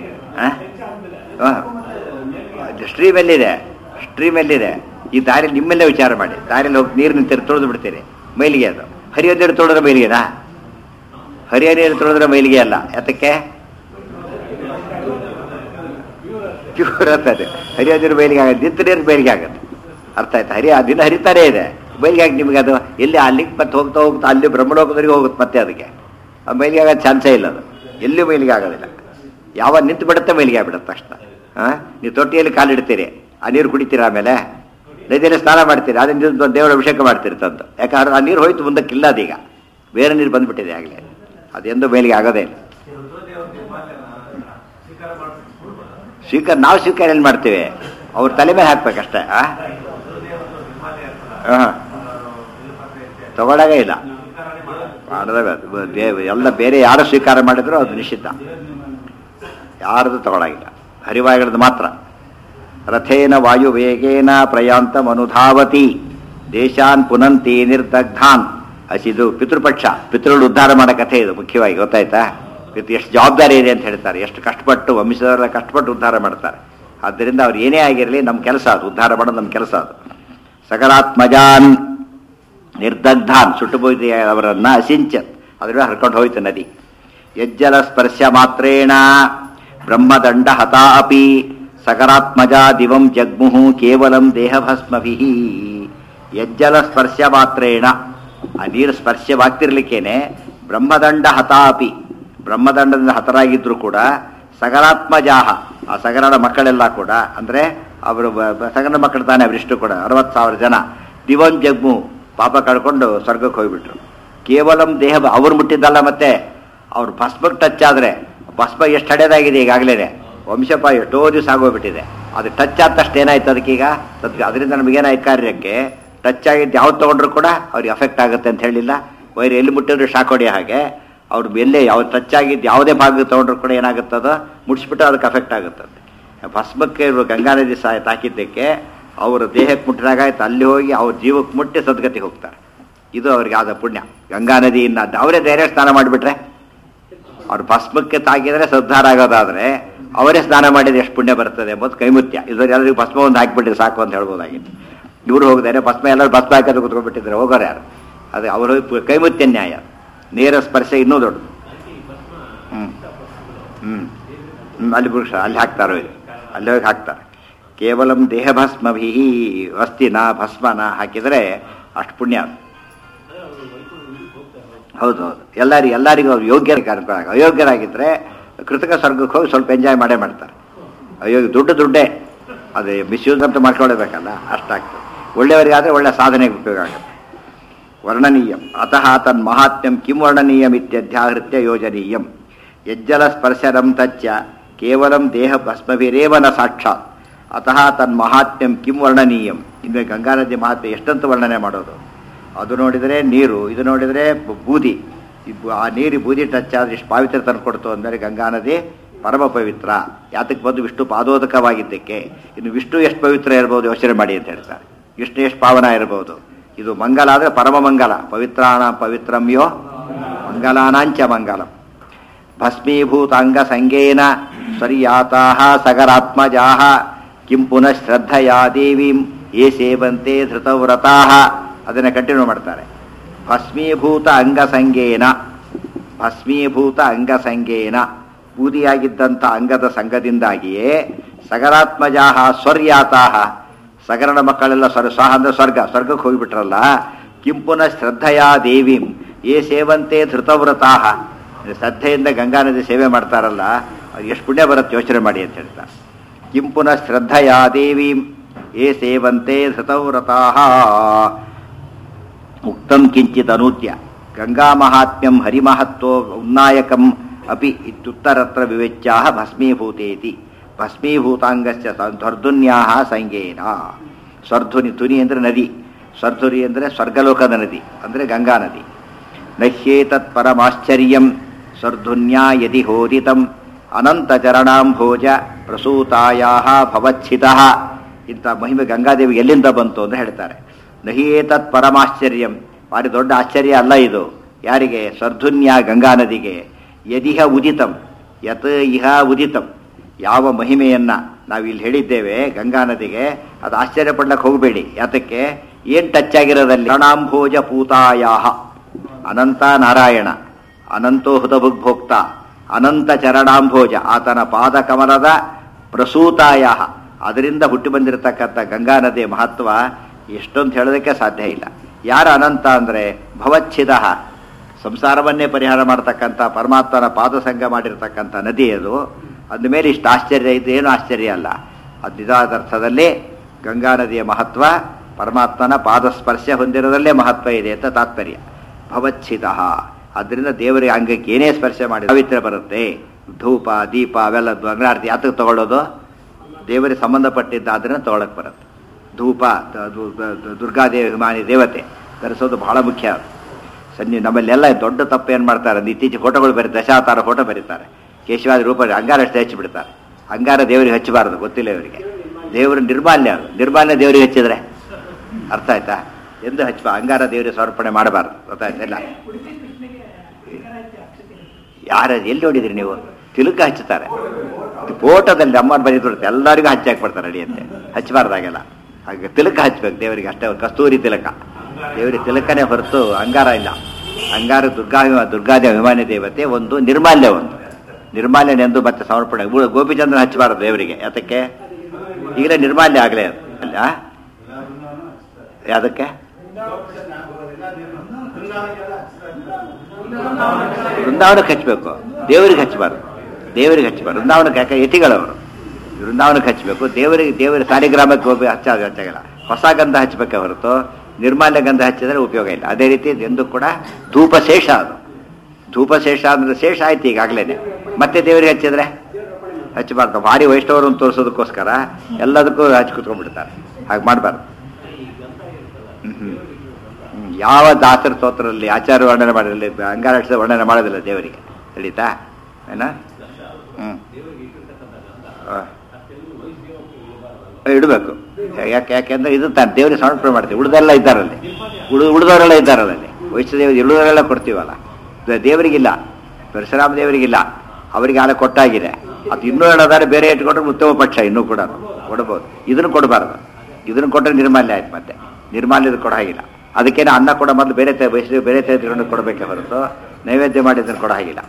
ಸ್ಟ್ರೀಮ್ ಎಲ್ಲಿದೆ ಸ್ಟ್ರೀಮ್ ಎಲ್ಲಿದೆ ಈ ದಾರಿ ನಿಮ್ಮೆಲ್ಲೇ ವಿಚಾರ ಮಾಡಿ ದಾರಿಯಲ್ಲಿ ಹೋಗಿ ನೀರು ನಿಂತಿರು ತುಳಿದು ಬಿಡ್ತೀರಿ ಮೈಲಿಗೆ ಅದು ಹರಿಯೋ ನೀರು ತುಳಿದ್ರೆ ಮೈಲಿಗೆನಾ ಹರಿಯೋ ನೀರು ತುಳಿದ್ರೆ ಮೈಲಿಗೆ ಅಲ್ಲ ಯಾತಕ್ಕೆ ಪ್ಯೂರ್ ಆಗ್ತದೆ ಹರಿಯೋ ನೀರು ಬಯಲಿಗೆ ಆಗುತ್ತೆ ನಿಂತ ನೀರು ಬಯಲಿಗೆ ಆಗುತ್ತೆ ಅರ್ಥ ಆಯ್ತಾ ಹರಿಯ ದಿನ ಹರಿತಾನೇ ಇದೆ ಬಯಲಿಗೆ ಆಗಿ ನಿಮಗೆ ಅದು ಎಲ್ಲಿ ಅಲ್ಲಿಗೆ ಮತ್ತೆ ಹೋಗ್ತಾ ಹೋಗ್ತಾ ಅಲ್ಲಿ ಬ್ರಹ್ಮಲೋಕದವರೆಗೆ ಹೋಗುತ್ತೆ ಮತ್ತೆ ಅದಕ್ಕೆ ಆ ಮೈಲಿಗೆ ಆಗೋ ಚಾನ್ಸೇ ಇಲ್ಲ ಅದು ಎಲ್ಲಿ ಮೈಲಿಗೆ ಆಗೋದಿಲ್ಲ ಯಾವ ನಿಂತು ಬಿಡುತ್ತೆ ಮೈಲಿಗೆ ಆಗ್ಬಿಡುತ್ತೆ ತಕ್ಷಣ ಹಾಂ ನೀವು ತೊಟ್ಟಿಯಲ್ಲಿ ಕಾಲಿಡ್ತೀರಿ ಆ ನೀರು ಕುಡಿತೀರ ಆಮೇಲೆ ನದಿಯಲ್ಲಿ ಸ್ನಾನ ಮಾಡ್ತೀರಿ ಅದರಿಂದ ದೇವರ ಅಭಿಷೇಕ ಮಾಡ್ತೀರಿ ತಂದು ಯಾಕಂದ್ರೆ ಆ ನೀರು ಹೋಯ್ತು ಮುಂದಕ್ಕಿಲ್ಲ ಅದೀಗ ಬೇರೆ ನೀರು ಬಂದ್ಬಿಟ್ಟಿದೆ ಆಗಲೇ ಅದೆಂದು ಮೇಲಿಗೆ ಆಗೋದೇ ಇಲ್ಲ ಸ್ವೀಕಾರ ನಾವು ಸ್ವೀಕಾರ ಏನು ಮಾಡ್ತೀವಿ ಅವ್ರ ತಲೆ ಮೇಲೆ ಹಾಕ್ಬೇಕಷ್ಟೇ ಆ ಹಾಂ ತಗೊಳ್ಳಾಗ ಇಲ್ಲ ಮಾಡದಾಗ ಎಲ್ಲ ಬೇರೆ ಯಾರು ಸ್ವೀಕಾರ ಮಾಡಿದ್ರು ಅದು ನಿಷಿದ್ಧ ಯಾರದು ತಗೊಳಾಗಿಲ್ಲ ಹರಿವಾಯುಗಳದ್ದು ಮಾತ್ರ ರಥೇನ ವಾಯುವೇಗೇನ ಪ್ರಯಾಂತ ಮನುಧಾವತಿ ದೇಶಾನ್ ಪುನಂತಿ ನಿರ್ದಗ್ಧಾನ್ ಹಸಿದು ಪಿತೃಪಕ್ಷ ಪಿತೃಗಳು ಉದ್ಧಾರ ಮಾಡೋ ಕಥೆ ಇದು ಮುಖ್ಯವಾಗಿ ಗೊತ್ತಾಯ್ತಾ ಪಿತೃ ಎಷ್ಟು ಜವಾಬ್ದಾರಿ ಇದೆ ಅಂತ ಹೇಳ್ತಾರೆ ಎಷ್ಟು ಕಷ್ಟಪಟ್ಟು ವಂಶದವರೆಲ್ಲ ಕಷ್ಟಪಟ್ಟು ಉದ್ಧಾರ ಮಾಡ್ತಾರೆ ಆದ್ದರಿಂದ ಅವ್ರು ಏನೇ ಆಗಿರಲಿ ನಮ್ಮ ಕೆಲಸ ಅದು ಉದ್ಧಾರ ಮಾಡೋದು ನಮ್ಮ ಕೆಲಸ ಅದು ಸಕರಾತ್ಮಜಾನ್ ನಿರ್ದಗ್ಧಾನ್ ಸುಟ್ಟುಬೋಯ್ದು ಅವರನ್ನ ಅಸಿಂಚತ್ ಅದ್ರ ಹರ್ಕೊಂಡು ಹೋಯ್ತು ನದಿ ಯಜ್ಜಲ ಸ್ಪರ್ಶ ಮಾತ್ರೇಣ ಬ್ರಹ್ಮದಂಡ ಹತಾ ಅಪಿ ಸಕರಾತ್ಮಜ ದಿವಂ ಜಗ್ಮುಹು ಕೇವಲಂ ದೇಹಭಸ್ಮಭಿ ಯಜ್ಜಲ ಸ್ಪರ್ಶ ಮಾತ್ರೇಣ ಆ ನೀರು ಸ್ಪರ್ಶವಾಗ್ತಿರ್ಲಿಕ್ಕೇನೆ ಬ್ರಹ್ಮದಂಡ ಹತಾ ಅಪಿ ಬ್ರಹ್ಮದಂಡದಿಂದ ಹತರಾಗಿದ್ರು ಕೂಡ ಸಕರಾತ್ಮಜಾಹ ಆ ಸಗರಣ ಮಕ್ಕಳೆಲ್ಲ ಕೂಡ ಅಂದರೆ ಅವರು ಬ- ಬ- ಸಗರಣ ಮಕ್ಕಳು ತಾನೇ ಅವರಿಷ್ಟು ಕೂಡ ಅರವತ್ತು ಸಾವಿರ ಜನ ದಿವನ್ ಜಗ್ಮು ಪಾಪ ಕಳ್ಕೊಂಡು ಸ್ವರ್ಗಕ್ಕೆ ಹೋಗ್ಬಿಟ್ರು ಕೇವಲಂ ದೇಹ ಬ- ಅವ್ರು ಮುಟ್ಟಿದ್ದಲ್ಲ ಮತ್ತೆ ಅವ್ರು ಭಸ್ಮಕ್ಕೆ ಟಚ್ ಆದರೆ ಭಸ್ಮ ಎಷ್ಟು ಹಡೆದಾಗಿದೆ ಈಗಾಗಲೇ ವಂಶಪ ಎಷ್ಟೋ ದಿವಸ ಆಗೋಗ್ಬಿಟ್ಟಿದೆ ಅದು ಟಚ್ ಆದ ತಕ್ಷಣ ಏನಾಯ್ತು ಅದಕ್ಕೀಗ ಸದ್ಯ ಅದರಿಂದ ನಮಗೇನಾಯ್ತು ಕಾರ್ಯಕ್ಕೆ ಟಚ್ ಆಗಿದ್ದು ಯಾವ್ದು ತೊಗೊಂಡ್ರು ಕೂಡ ಅವ್ರಿಗೆ ಅಫೆಕ್ಟ್ ಆಗುತ್ತೆ ಅಂತ ಹೇಳಿಲ್ಲ ವೈರ್ ಎಲ್ಲಿ ಮುಟ್ಟಿದ್ರು ಶಾಕ್ ಹೊಡೆಯೋ ಹಾಗೆ ಅವ್ರು ಎಲ್ಲೇ ಯಾವ ಟಚ್ ಆಗಿದ್ದು ಯಾವುದೇ ಭಾಗ ತೊಗೊಂಡ್ರು ಕೂಡ ಏನಾಗುತ್ತದೋ ಮುಡಿಸ್ಬಿಟ್ಟು ಅದಕ್ಕೆ ಅಫೆಕ್ಟ್ ಆಗುತ್ತದೆ ಭಸ್ಮಕ್ಕೆ ಇವರು ಗಂಗಾ ನದಿ ಸಹ ತಾಕಿದ್ದಕ್ಕೆ ಅವರ ದೇಹಕ್ಕೆ ಮುಟ್ಟಿದಾಗ ಆಯ್ತು ಅಲ್ಲಿ ಹೋಗಿ ಅವ್ರ ಜೀವಕ್ಕೆ ಮುಟ್ಟಿ ಸದ್ಗತಿಗೆ ಹೋಗ್ತಾರೆ ಇದು ಅವ್ರಿಗೆ ಆದ ಪುಣ್ಯ ಗಂಗಾ ನದಿಯಿಂದ ಅವರೇ ಧೈರ್ಯ ಸ್ನಾನ ಮಾಡಿಬಿಟ್ರೆ ಅವ್ರು ಭಸ್ಮಕ್ಕೆ ತಾಕಿದರೆ ಸದ್ಧಾರ ಆಗೋದಾದ್ರೆ ಅವರೇ ಸ್ನಾನ ಮಾಡಿದ್ರೆ ಎಷ್ಟು ಪುಣ್ಯ ಬರ್ತದೆ ಎಂಬುದು ಕೈಮುತ್ಯ ಇದ್ರಲ್ಲಿ ಎಲ್ಲರಿಗೂ ಭಸ್ಮ ಒಂದು ಹಾಕಿಬಿಟ್ರೆ ಸಾಕು ಅಂತ ಹೇಳ್ಬೋದಾಗಿತ್ತು ಇವ್ರು ಹೋಗಿದ್ದಾರೆ ಭಸ್ಮ ಎಲ್ಲರೂ ಭಸ್ಮ ಹಾಕೋದು ಕುತ್ಕೊಂಡ್ಬಿಟ್ಟಿದ್ದಾರೆ ಹೋಗೋರು ಯಾರು ಅದು ಅವರು ಕೈಮುತ್ಯ ನ್ಯಾಯ ನೇರ ಸ್ಪರ್ಶ ಇನ್ನೂ ದೊಡ್ಡದು ಹ್ಞೂ ಹ್ಞೂ ಹ್ಮ್, ಅಲ್ಲಿ ಪುರುಷ ಅಲ್ಲಿ ಹಾಕ್ತಾರೋ ಇದು ಅಲ್ಲಿ ಹೋಗಿ ಹಾಕ್ತಾರೆ ಕೇವಲಂ ದೇಹ ಭಸ್ಮಭಿ ವಸ್ತಿನ ಭಸ್ಮನ ಹಾಕಿದರೆ ಅಷ್ಟು ಪುಣ್ಯ ಅದು. ಹೌದು ಹೌದು ಎಲ್ಲರಿಗೂ ಎಲ್ಲರಿಗೂ ಅವ್ರು ಯೋಗ್ಯರ ಕರ್ಕೊಳ್ಳಾಗ ಅಯೋಗ್ಯರಾಗಿದ್ದರೆ ಕೃತಕ ಸ್ವರ್ಗಕ್ಕೆ ಹೋಗಿ ಸ್ವಲ್ಪ ಎಂಜಾಯ್ ಮಾಡೇ ಮಾಡ್ತಾರೆ ಅಯೋಗ್ಯ ದುಡ್ಡು ದುಡ್ಡೇ ಅದು ಮಿಸ್ಯೂಸ್ ಅಂತ ಮಾಡ್ಕೊಳ್ಳೇಬೇಕಲ್ಲ ಅಷ್ಟಾಗ್ತದೆ ಒಳ್ಳೆಯವರಿಗಾದರೆ ಒಳ್ಳೆ ಸಾಧನೆಗೆ ಉಪಯೋಗ ಆಗುತ್ತೆ ವರ್ಣನೀಯಂ ಅತಃ ತನ್ ಮಹಾತ್ಮ್ಯಂ ಕಿಂ ವರ್ಣನೀಯಂ ಇತ್ಯಧ್ಯಾಹೃತ್ಯ ಯೋಜನೀಯಂ ಯಜ್ಜಲ ಸ್ಪರ್ಶರಂ ತಚ್ಚ ಕೇವಲಂ ದೇಹ ಭಸ್ಮಭಿರೇವ ನ ಸಾಕ್ಷಾತ್ ಅತಃ ತನ್ ಮಹಾತ್ಮ್ಯಂ ಕಿಂ ವರ್ಣನೀಯಂ ಇನ್ನು ಗಂಗಾ ನದಿ ಮಹಾತ್ಮ್ಯ ಎಷ್ಟಂತ ವರ್ಣನೆ ಮಾಡೋದು ಅದು ನೋಡಿದರೆ ನೀರು ಇದು ನೋಡಿದರೆ ಬ- ಬೂದಿ ಈ ಬು- ಆ ನೀರು ಬೂದಿ ಟಚ್ ಆದ್ರೆ ಇಷ್ಟು ಪಾವಿತ್ರ ತಂದು ಕೊಡ್ತು ಅಂದರೆ ಗಂಗಾ ನದಿ ಪರಮ ಪವಿತ್ರ ಯಾತಕ್ಕೆ ಬಂದು ವಿಷ್ಣು ಪಾದೋದಕವಾಗಿದ್ದಕ್ಕೆ ಇನ್ನು ವಿಷ್ಣು ಎಷ್ಟು ಪವಿತ್ರ ಇರ್ಬೋದು ಯೋಚನೆ ಮಾಡಿ ಅಂತ ಹೇಳ್ತಾರೆ ವಿಷ್ಣು ಎಷ್ಟು ಪಾವನ ಇರ್ಬೋದು ಇದು ಮಂಗಲ ಆದರೆ ಪರಮ ಮಂಗಲ ಪವಿತ್ರಾಣ ಪವಿತ್ರಮ್ಯೋ ಮಂಗಲಾನಾಂಚ ಮಂಗಲಂ ಭಸ್ಮೀಭೂತಾಂಗ ಸಂಗೇನ ಸ್ವರ್ಯಾತಾ ಸಗರಾತ್ಮಜಾ ಕಿಂ ಪುನಃ ಶ್ರದ್ಧಯಾ ದೇವೀಂ ಯೇ ಸೇವಂತೆ ಧೃತವ್ರತಾ ಅದನ್ನು ಕಂಟಿನ್ಯೂ ಮಾಡ್ತಾರೆ ಭಸ್ಮೀಭೂತ ಅಂಗಸಂಗೇನ ಭಸ್ಮೀಭೂತ ಅಂಗಸಂಗೇನ ಬೂದಿಯಾಗಿದ್ದಂಥ ಅಂಗದ ಸಂಘದಿಂದಾಗಿಯೇ ಸಗರಾತ್ಮಜಾ ಸ್ವರ್ಯಾತಾ ಸಗರಣ ಮಕ್ಕಳೆಲ್ಲ ಸ್ವರ್ ಸ್ವಾಹ ಅಂದ್ರೆ ಸ್ವರ್ಗ ಸ್ವರ್ಗಕ್ಕೆ ಹೋಗಿಬಿಟ್ರಲ್ಲ ಕಿಂಪುನ ಶ್ರದ್ಧೆಯ ದೇವಿಂ ಏ ಸೇವಂತೆ ಧೃತವ್ರತಾ ಶ್ರದ್ಧೆಯಿಂದ ಗಂಗಾ ನದಿ ಸೇವೆ ಮಾಡ್ತಾರಲ್ಲ ಅದು ಎಷ್ಟು ಪುಣ್ಯ ಬರುತ್ತೆ ಯೋಚನೆ ಮಾಡಿ ಅಂತ ಹೇಳ್ತಾರೆ ಕಿಂಪುನ ಶ್ರದ್ಧೆಯ ದೇವೀಂ ಏ ಸೇವಂತೆ ಧೃತವ್ರತಾ ಉಕ್ತಂ ಕಿಂಚಿತ್ ಅನೂತ್ಯ ಗಂಗಾ ಮಹಾತ್ಮ್ಯಂ ಹರಿಮಹತ್ವ ಉನ್ನಾಯಕಂ ಅಪಿ ಇತ್ಯುತ್ತರತ್ರ ವಿವೇಚ್ಯಾಹ ಭಸ್ಮೀಭೂತೇತಿ ಭಸ್ಮೀಭೂತಾಂಗಸ್ಯ ಧ್ವರ್ಧುನ್ಯಾ ಸಂಗೇನ ಸ್ವರ್ಧುನಿ ತುನಿ ಅಂದರೆ ನದಿ ಸ್ವರ್ಧುನಿ ಅಂದರೆ ಸ್ವರ್ಗಲೋಕದ ನದಿ ಅಂದರೆ ಗಂಗಾ ನದಿ ನಹ್ಯೇತತ್ ಪರಮಾಶ್ಚರ್ಯಂ ಸ್ವರ್ಧುನ್ಯಾ ಯದಿ ಹೋದಿತಂ ಅನಂತಚರಣಾಂಭೋಜ ಪ್ರಸೂತಾಯಾ ಭವಚ್ಛಿತಃ ಇಂಥ ಮಹಿಮೆ ಗಂಗಾದೇವಿ ಎಲ್ಲಿಂದ ಬಂತು ಅಂತ ಹೇಳ್ತಾರೆ ನಹಿಯೇತತ್ ಪರಮಾಶ್ಚರ್ಯಂ ಭಾರಿ ದೊಡ್ಡ ಆಶ್ಚರ್ಯ ಅಲ್ಲ ಇದು ಯಾರಿಗೆ ಸ್ವರ್ಧುನ್ಯ ಗಂಗಾ ನದಿಗೆ ಯದಿಹ ಉದಿತಂ ಯತ್ ಇಹ ಉದಿತಂ ಯಾವ ಮಹಿಮೆಯನ್ನ ನಾವು ಇಲ್ಲಿ ಹೇಳಿದ್ದೇವೆ ಗಂಗಾ ನದಿಗೆ ಅದು ಆಶ್ಚರ್ಯ ಪಡ್ಲಕ್ಕೆ ಹೋಗಬೇಡಿ ಯಾತಕ್ಕೆ ಏನ್ ಟಚ್ ಆಗಿರೋದಲ್ಲಿ ಪ್ರಣಾಂಭೋಜ ಪೂತಾಯಾಹ ಅನಂತ ನಾರಾಯಣ ಅನಂತೋ ಹೃದಭುಗ್ಭೋಕ್ತ ಅನಂತ ಚರಣಾಂಭೋಜ ಆತನ ಪಾದಕಮಲದ ಪ್ರಸೂತಾಯ ಅದರಿಂದ ಹುಟ್ಟಿ ಬಂದಿರತಕ್ಕಂಥ ಗಂಗಾ ನದಿಯ ಮಹತ್ವ ಎಷ್ಟೊಂದು ಹೇಳೋದಕ್ಕೆ ಸಾಧ್ಯ ಇಲ್ಲ ಯಾರು ಅನಂತ ಅಂದರೆ ಭವಚ್ಛಿದ ಸಂಸಾರವನ್ನೇ ಪರಿಹಾರ ಮಾಡತಕ್ಕಂಥ ಪರಮಾತ್ಮನ ಪಾದಸಂಗ ಮಾಡಿರ್ತಕ್ಕಂಥ ನದಿ ಅದು ಅದ ಮೇಲೆ ಇಷ್ಟು ಆಶ್ಚರ್ಯ ಇದು ಏನು ಆಶ್ಚರ್ಯ ಅಲ್ಲ ಅದಿದಾದ ಅರ್ಥದಲ್ಲಿ ಗಂಗಾ ನದಿಯ ಮಹತ್ವ ಪರಮಾತ್ಮನ ಪಾದಸ್ಪರ್ಶ ಹೊಂದಿರೋದಲ್ಲೇ ಮಹತ್ವ ಇದೆ ಅಂತ ತಾತ್ಪರ್ಯ ಭವಚ್ಛಿದ ಅದರಿಂದ ದೇವರಿಗೆ ಅಂಗಕ್ಕೆ ಏನೇ ಸ್ಪರ್ಶ ಮಾಡಿ ಪವಿತ್ರ ಬರುತ್ತೆ ಧೂಪ ದೀಪ ಅವೆಲ್ಲ ಮಂಗಳಾರತಿ ಯಾತಕ್ಕೆ ತಗೊಳ್ಳೋದು ದೇವರಿಗೆ ಸಂಬಂಧಪಟ್ಟಿದ್ದ ಅದನ್ನು ತಗೊಳಕ್ ಬರುತ್ತೆ ಧೂಪ ದ- ದು- ದ- ದ- ದುರ್ಗಾದೇವಿ ಅಭಿಮಾನಿ ದೇವತೆ ಧರಿಸೋದು ಬಹಳ ಮುಖ್ಯ ಸನ್ನಿ ನಮ್ಮಲ್ಲೆಲ್ಲ ದೊಡ್ಡ ತಪ್ಪು ಏನು ಮಾಡ್ತಾರೆ ಅಂದ್ರೆ ಇತ್ತೀಚೆಗೆ ಫೋಟೋಗಳು ಬರೀ ದಶಾವತಾರ ಫೋಟೋ ಬರೀತಾರೆ ಕೇಶವಾದ ರೂಪ ಅಂಗಾರ ಅಷ್ಟೇ ಹಚ್ಚಿಬಿಡ್ತಾರೆ ಅಂಗಾರ ದೇವರಿಗೆ ಹಚ್ಚಬಾರದು ಗೊತ್ತಿಲ್ಲ ಇವರಿಗೆ ದೇವರು ನಿರ್ಮಾಲ್ಯ ಅದು ನಿರ್ಮಾಲ್ಯ ದೇವರಿಗೆ ಹಚ್ಚಿದ್ರೆ ಅರ್ಥ ಆಯ್ತಾ ಎಂದು ಹಚ್ಚ ಅಂಗಾರ ದೇವರಿಗೆ ಸಮರ್ಪಣೆ ಮಾಡಬಾರ್ದು ಗೊತ್ತಾಯ್ತಾ ಇಲ್ಲ ಉಡುಪಿ ಕೃಷ್ಣಗೆ ಶ್ರೀಕರ ಹಚ್ಚಿ ಅಕ್ಷತೆ ಯಾರು ಎಲ್ಲಿ ನೋಡಿದ್ರಿ ನೀವು ತಿಲಕ ಹಚ್ಚುತ್ತಾರೆ ಫೋಟೋದಲ್ಲಿ ಅಮ್ಮನ ಬರೀತಾರೆ ಎಲ್ಲರಿಗೂ ಹಚ್ಚಿ ಹಾಕ್ಬಿಡ್ತಾರೆ ಅಡಿಯಂತೆ ಹಚ್ಚಬಾರ್ದಾಗೆಲ್ಲ ಹಾಗೆ ತಿಲಕ ಹಚ್ಬೇಕು ದೇವರಿಗೆ ಅಷ್ಟೇ ಕಸ್ತೂರಿ ತಿಲಕ ದೇವರಿಗೆ ತಿಲಕನೇ ಹೊರತು ಅಂಗಾರ ಇಲ್ಲ ಅಂಗಾರ ದುರ್ಗಾ ದುರ್ಗಾದೇವಿ ಅಭಿಮಾನಿ ದೇವತೆ ಒಂದು ನಿರ್ಮಾಲ್ಯ ಒಂದು ನಿರ್ಮಾಲ್ಯನೆಂದು ಮತ್ತೆ ಸಮರ್ಪಣೆ ಗೋ- ಗೋಪಿಚಂದ್ರ ಹಚ್ಚಬಾರದು ದೇವರಿಗೆ ಯಾತಕ್ಕೆ ಈಗಲೇ ನಿರ್ಮಾಲ್ಯ ಆಗಲೇ ಅದು ಅಲ್ಲ ಯಾದಕ್ಕೆ ವೃಂದಾವನಕ್ಕೆ ಹಚ್ಚಬೇಕು ದೇವರಿಗೆ ಹಚ್ಚಬಾರ್ದು ದೇವರಿಗೆ ಹಚ್ಚಬಾರ್ದು ವೃಂದಾವನಕ್ಕೆ ಯಾಕೆ ಯತಿಗಳವರು ವೃಂದಾವನಕ್ಕೆ ಹಚ್ಚಬೇಕು ದೇವರಿಗೆ ದೇವರ ಸಾಲಿಗ್ರಾಮಕ್ಕೆ ಹೋಗಿ ಹಚ್ಚ ಹಚ್ಚಾಗಲ್ಲ ಹೊಸ ಗಂಧ ಹಚ್ಚಬೇಕೆ ಹೊರತು ನಿರ್ಮಾಲ್ಯ ಗಂಧ ಹಚ್ಚಿದ್ರೆ ಉಪಯೋಗ ಇಲ್ಲ ಅದೇ ರೀತಿ ಎಂದು ಕೂಡ ಧೂಪ ಶೇಷ ಅದು ಧೂಪ ಶೇಷ ಅಂದ್ರೆ ಶೇಷ ಆಯ್ತು ಈಗಾಗಲೇ ಮತ್ತೆ ದೇವರಿಗೆ ಹಚ್ಚಿದ್ರೆ ಹಚ್ಚಬಾರ್ದು ಭಾರಿ ವೈಷ್ಣವರನ್ನು ತೋರಿಸೋದಕ್ಕೋಸ್ಕರ ಎಲ್ಲದಕ್ಕೂ ಹಚ್ಚಿ ಕುತ್ಕೊಂಡ್ಬಿಡ್ತಾರೆ ಹಾಗೆ ಮಾಡಬಾರ್ದು ಯಾವ ದಾಸರ ಸ್ತೋತ್ರದಲ್ಲಿ ಆಚಾರ ವರ್ಣನೆ ಮಾಡಿರಲಿ ಅಂಗಾರಕ್ಷದ ವರ್ಣನೆ ಮಾಡೋದಿಲ್ಲ ದೇವರಿಗೆ ತಿಳಿತಾ ಏನ ಹ್ಞೂ ಇಡಬೇಕು ಯಾಕೆ ಯಾಕೆಂದ್ರೆ ಇದು ತಾನು ದೇವರಿಗೆ ಸಮರ್ಪಣೆ ಮಾಡ್ತೀವಿ ಉಳಿದೆಲ್ಲ ಇದ್ದಾರಲ್ಲಿ ಉಳಿದ ಉಳಿದವರೆಲ್ಲ ಇದ್ದಾರಲ್ಲಿ ವೈಷ್ಣದೇವ ಉಳಿದವರೆಲ್ಲ ಕೊಡ್ತೀವಲ್ಲ ದೇ- ದೇವರಿಗಿಲ್ಲ ಪರಶುರಾಮ ದೇವರಿಗಿಲ್ಲ ಅವರಿಗೆ ಆಲೆ ಕೊಟ್ಟಾಗಿದೆ ಅದು ಇನ್ನೂ ಹೇಳೋದಾದ್ರೆ ಬೇರೆ ಇಟ್ಕೊಂಡ್ರೆ ಉತ್ತಮ ಪಕ್ಷ ಇನ್ನೂ ಕೂಡ ಕೊಡ್ಬೋದು ಇದನ್ನು ಕೊಡಬಾರ್ದು ಇದನ್ನು ಕೊಟ್ಟರೆ ನಿರ್ಮಾಲ್ಯ ಆಯ್ತು ಮತ್ತೆ ನಿರ್ಮಾಲ್ಯದ ಕೊಡ ಹಾಗಿಲ್ಲ ಅದಕ್ಕೇನೆ ಅನ್ನ ಕೂಡ ಮೊದಲು ಬೇರೆ ತೆ ವೈಷ್ಣವ ಬೇರೆ ತೆಗೆದುಕೊಂಡು ಕೊಡಬೇಕೆ ಹೊರತು ನೈವೇದ್ಯ ಮಾಡಿದ್ದನ್ನು ಕೊಡ ಹಾಗಿಲ್ಲ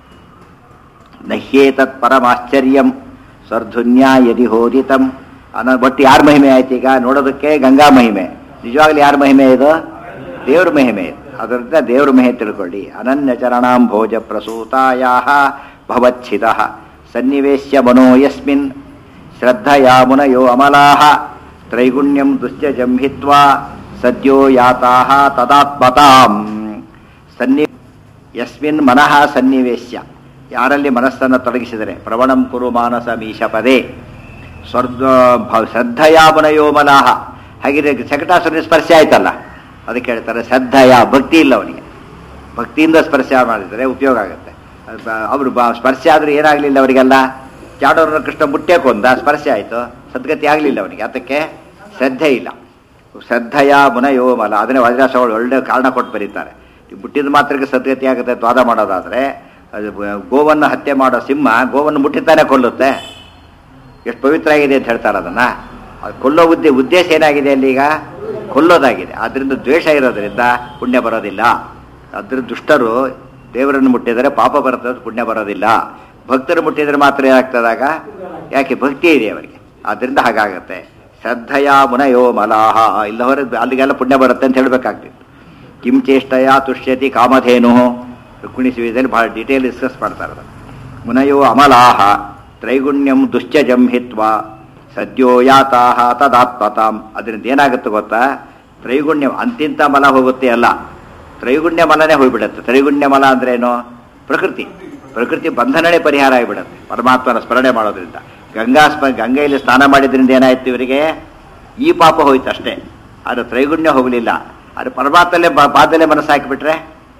ನಹ್ಯೇತತ್ ಪರಮಾಶ್ಚರ್ಯಂ ಸ್ವರ್ಧುನ್ಯ ಯದಿ ಹೋದಿತಂ ಅನ್ನೋ ಬಟ್ ಯಾರ ಮಹಿಮೆ ಆಯ್ತು ಈಗ ನೋಡೋದಕ್ಕೆ ಗಂಗಾ ಮಹಿಮೆ ನಿಜವಾಗ್ಲೂ ಯಾರ ಮಹಿಮೆ ಇದು ದೇವ್ರ ಮಹಿಮೆ ಇದು ಅದರಿಂದ ದೇವ್ರ ಮಹಿಮೆ ತಿಳ್ಕೊಳ್ಳಿ ಅನನ್ಯ ಚರಣಾಂ ಭೋಜ ಪ್ರಸೂತಾಯಾ ಭವಚ್ಛಿದ ಸನ್ನಿವೇಶ್ಯ ಮನೋ ಯಸ್ಮಿನ್ ಶ್ರದ್ಧಯಾ ಮುನಯೋ ಅಮಲಾಹ ತ್ರೈಗುಣ್ಯಂ ದುಶ್ಚಜಂ ಹಿತ್ವಾ ಸದ್ಯೋ ಯಾತಾಹ ತದಾತ್ಮತಾಂ ಸನ್ನಿ ಯಸ್ಮಿನ್ ಮನಃ ಸನ್ನಿವೇಶ್ಯ ಯಾರಲ್ಲಿ ಮನಸ್ಸನ್ನು ತೊಡಗಿಸಿದರೆ ಪ್ರವಣಂ ಕುರು ಮಾನಸ ಮೀಶಪದೇ ಸ್ವರ್ಗ ಭ- ಶ್ರದ್ಧಯಾ ಮುನಯೋ ಮಲಾಹ ಹಾಗಿದ್ರೆ ಶಕಟಾಸುರನ ಸ್ಪರ್ಶ ಆಯ್ತಲ್ಲ ಅದಕ್ಕೆ ಹೇಳ್ತಾರೆ ಶ್ರದ್ಧಯ ಭಕ್ತಿ ಇಲ್ಲ ಅವನಿಗೆ ಭಕ್ತಿಯಿಂದ ಸ್ಪರ್ಶ ಮಾಡಿದರೆ ಉಪಯೋಗ ಆಗುತ್ತೆ ಅದು ಬ- ಅವರು ಬ ಸ್ಪರ್ಶ ಆದರೂ ಏನಾಗಲಿಲ್ಲ ಅವರಿಗೆಲ್ಲ ಚಾಡೋರನ್ನ ಕೃಷ್ಣ ಮುಟ್ಟೆ ಕೊಂದ ಸ್ಪರ್ಶ ಆಯಿತು ಸದ್ಗತಿ ಆಗಲಿಲ್ಲ ಅವನಿಗೆ ಅದಕ್ಕೆ ಶ್ರದ್ಧೆ ಇಲ್ಲ ಶ್ರದ್ಧೆಯ ಮುನಯೋ ಮಲ ಅದನ್ನೇ ವಜ್ರಾಸಗಳು ಒಳ್ಳೆ ಕಾರಣ ಕೊಟ್ಟು ಬರೀತಾರೆ ಈ ಮುಟ್ಟಿದ ಮಾತ್ರಕ್ಕೆ ಸದ್ಗತಿ ಆಗುತ್ತೆ ಅಂತ ವಾದ ಮಾಡೋದಾದರೆ ಅದು ಬ- ಗೋವನ್ನು ಹತ್ಯೆ ಮಾಡೋ ಸಿಂಹ ಗೋವನ್ನು ಮುಟ್ಟಿದ್ದಾನೆ ಕೊಲ್ಲುತ್ತೆ ಎಷ್ಟು ಪವಿತ್ರ ಆಗಿದೆ ಅಂತ ಹೇಳ್ತಾರೆ ಅದನ್ನ ಅದು ಕೊಲ್ಲೋ ಉದ್ದೇ ಉದ್ದೇಶ ಏನಾಗಿದೆ ಅಲ್ಲಿ ಈಗ ಕೊಲ್ಲೋದಾಗಿದೆ ಅದರಿಂದ ದ್ವೇಷ ಇರೋದ್ರಿಂದ ಪುಣ್ಯ ಬರೋದಿಲ್ಲ ಅದ್ರ ದುಷ್ಟರು ದೇವರನ್ನು ಮುಟ್ಟಿದರೆ ಪಾಪ ಬರ್ತದೆ ಪುಣ್ಯ ಬರೋದಿಲ್ಲ ಭಕ್ತರು ಮುಟ್ಟಿದರೆ ಮಾತ್ರ ಏನಾಗ್ತದಾಗ ಯಾಕೆ ಭಕ್ತಿ ಇದೆ ಅವರಿಗೆ ಅದರಿಂದ ಹಾಗಾಗತ್ತೆ ಶ್ರದ್ಧೆಯ ಮುನಯೋ ಮಲಾಹ ಇಲ್ಲ ಹೊರ ಅಲ್ಲಿಗೆಲ್ಲ ಪುಣ್ಯ ಬರುತ್ತೆ ಅಂತ ಹೇಳಬೇಕಾಗ್ತಿತ್ತು ಕಿಂ ಚೇಷ್ಟಯ ತುಷ್ಯತಿ ಕಾಮಧೇನು ರುಕ್ಮಿಣಿ ಸುವಿದಲ್ಲಿ ಬಹಳ ಡೀಟೇಲ್ ಡಿಸ್ಕಸ್ ಮಾಡ್ತಾರೆ ಅದನ್ನು. ಮುನಯೋ ಅಮಲಾಹ ತ್ರೈಗುಣ್ಯಂ ದುಶ್ಚಜಂ ಹಿತ್ವಾ ಸದ್ಯೋ ಯಾತಾಹ ತದಾತ್ಮತಾಂ ಅದರಿಂದ ಏನಾಗುತ್ತೆ ಗೊತ್ತಾ ತ್ರೈಗುಣ್ಯ ಅಂತಿಂತ ಮಲ ಹೋಗುತ್ತೆ ಅಲ್ಲ ತ್ರೈಗುಣ್ಯ ಮಲನೇ ಹೋಗ್ಬಿಡುತ್ತೆ ತ್ರೈಗುಣ್ಯ ಮಲ ಅಂದ್ರೆ ಏನು ಪ್ರಕೃತಿ ಪ್ರಕೃತಿ ಬಂಧನನೇ ಪರಿಹಾರ ಆಗಿಬಿಡುತ್ತೆ ಪರಮಾತ್ಮನ ಸ್ಮರಣೆ ಮಾಡೋದ್ರಿಂದ ಗಂಗಾ ಸ್ಮ ಗಂಗೆಯಲ್ಲಿ ಸ್ನಾನ ಮಾಡಿದ್ರಿಂದ ಏನಾಯ್ತು ಇವರಿಗೆ ಈ ಪಾಪ ಹೋಯ್ತು ಅಷ್ಟೇ ಆದರೆ ತ್ರೈಗುಣ್ಯ ಹೋಗಲಿಲ್ಲ ಆದರೆ ಪರಮಾತ್ಮಲ್ಲೇ ಬಾ- ಪಾದಲ್ಲೇ ಮನಸ್ಸು ಹಾಕಿಬಿಟ್ರೆ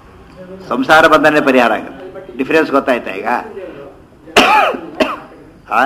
ಸಂಸಾರ ಬಂಧನೇ ಪರಿಹಾರ ಆಗುತ್ತೆ ಡಿಫರೆನ್ಸ್ ಗೊತ್ತಾಯ್ತಾ ಈಗ ಆ?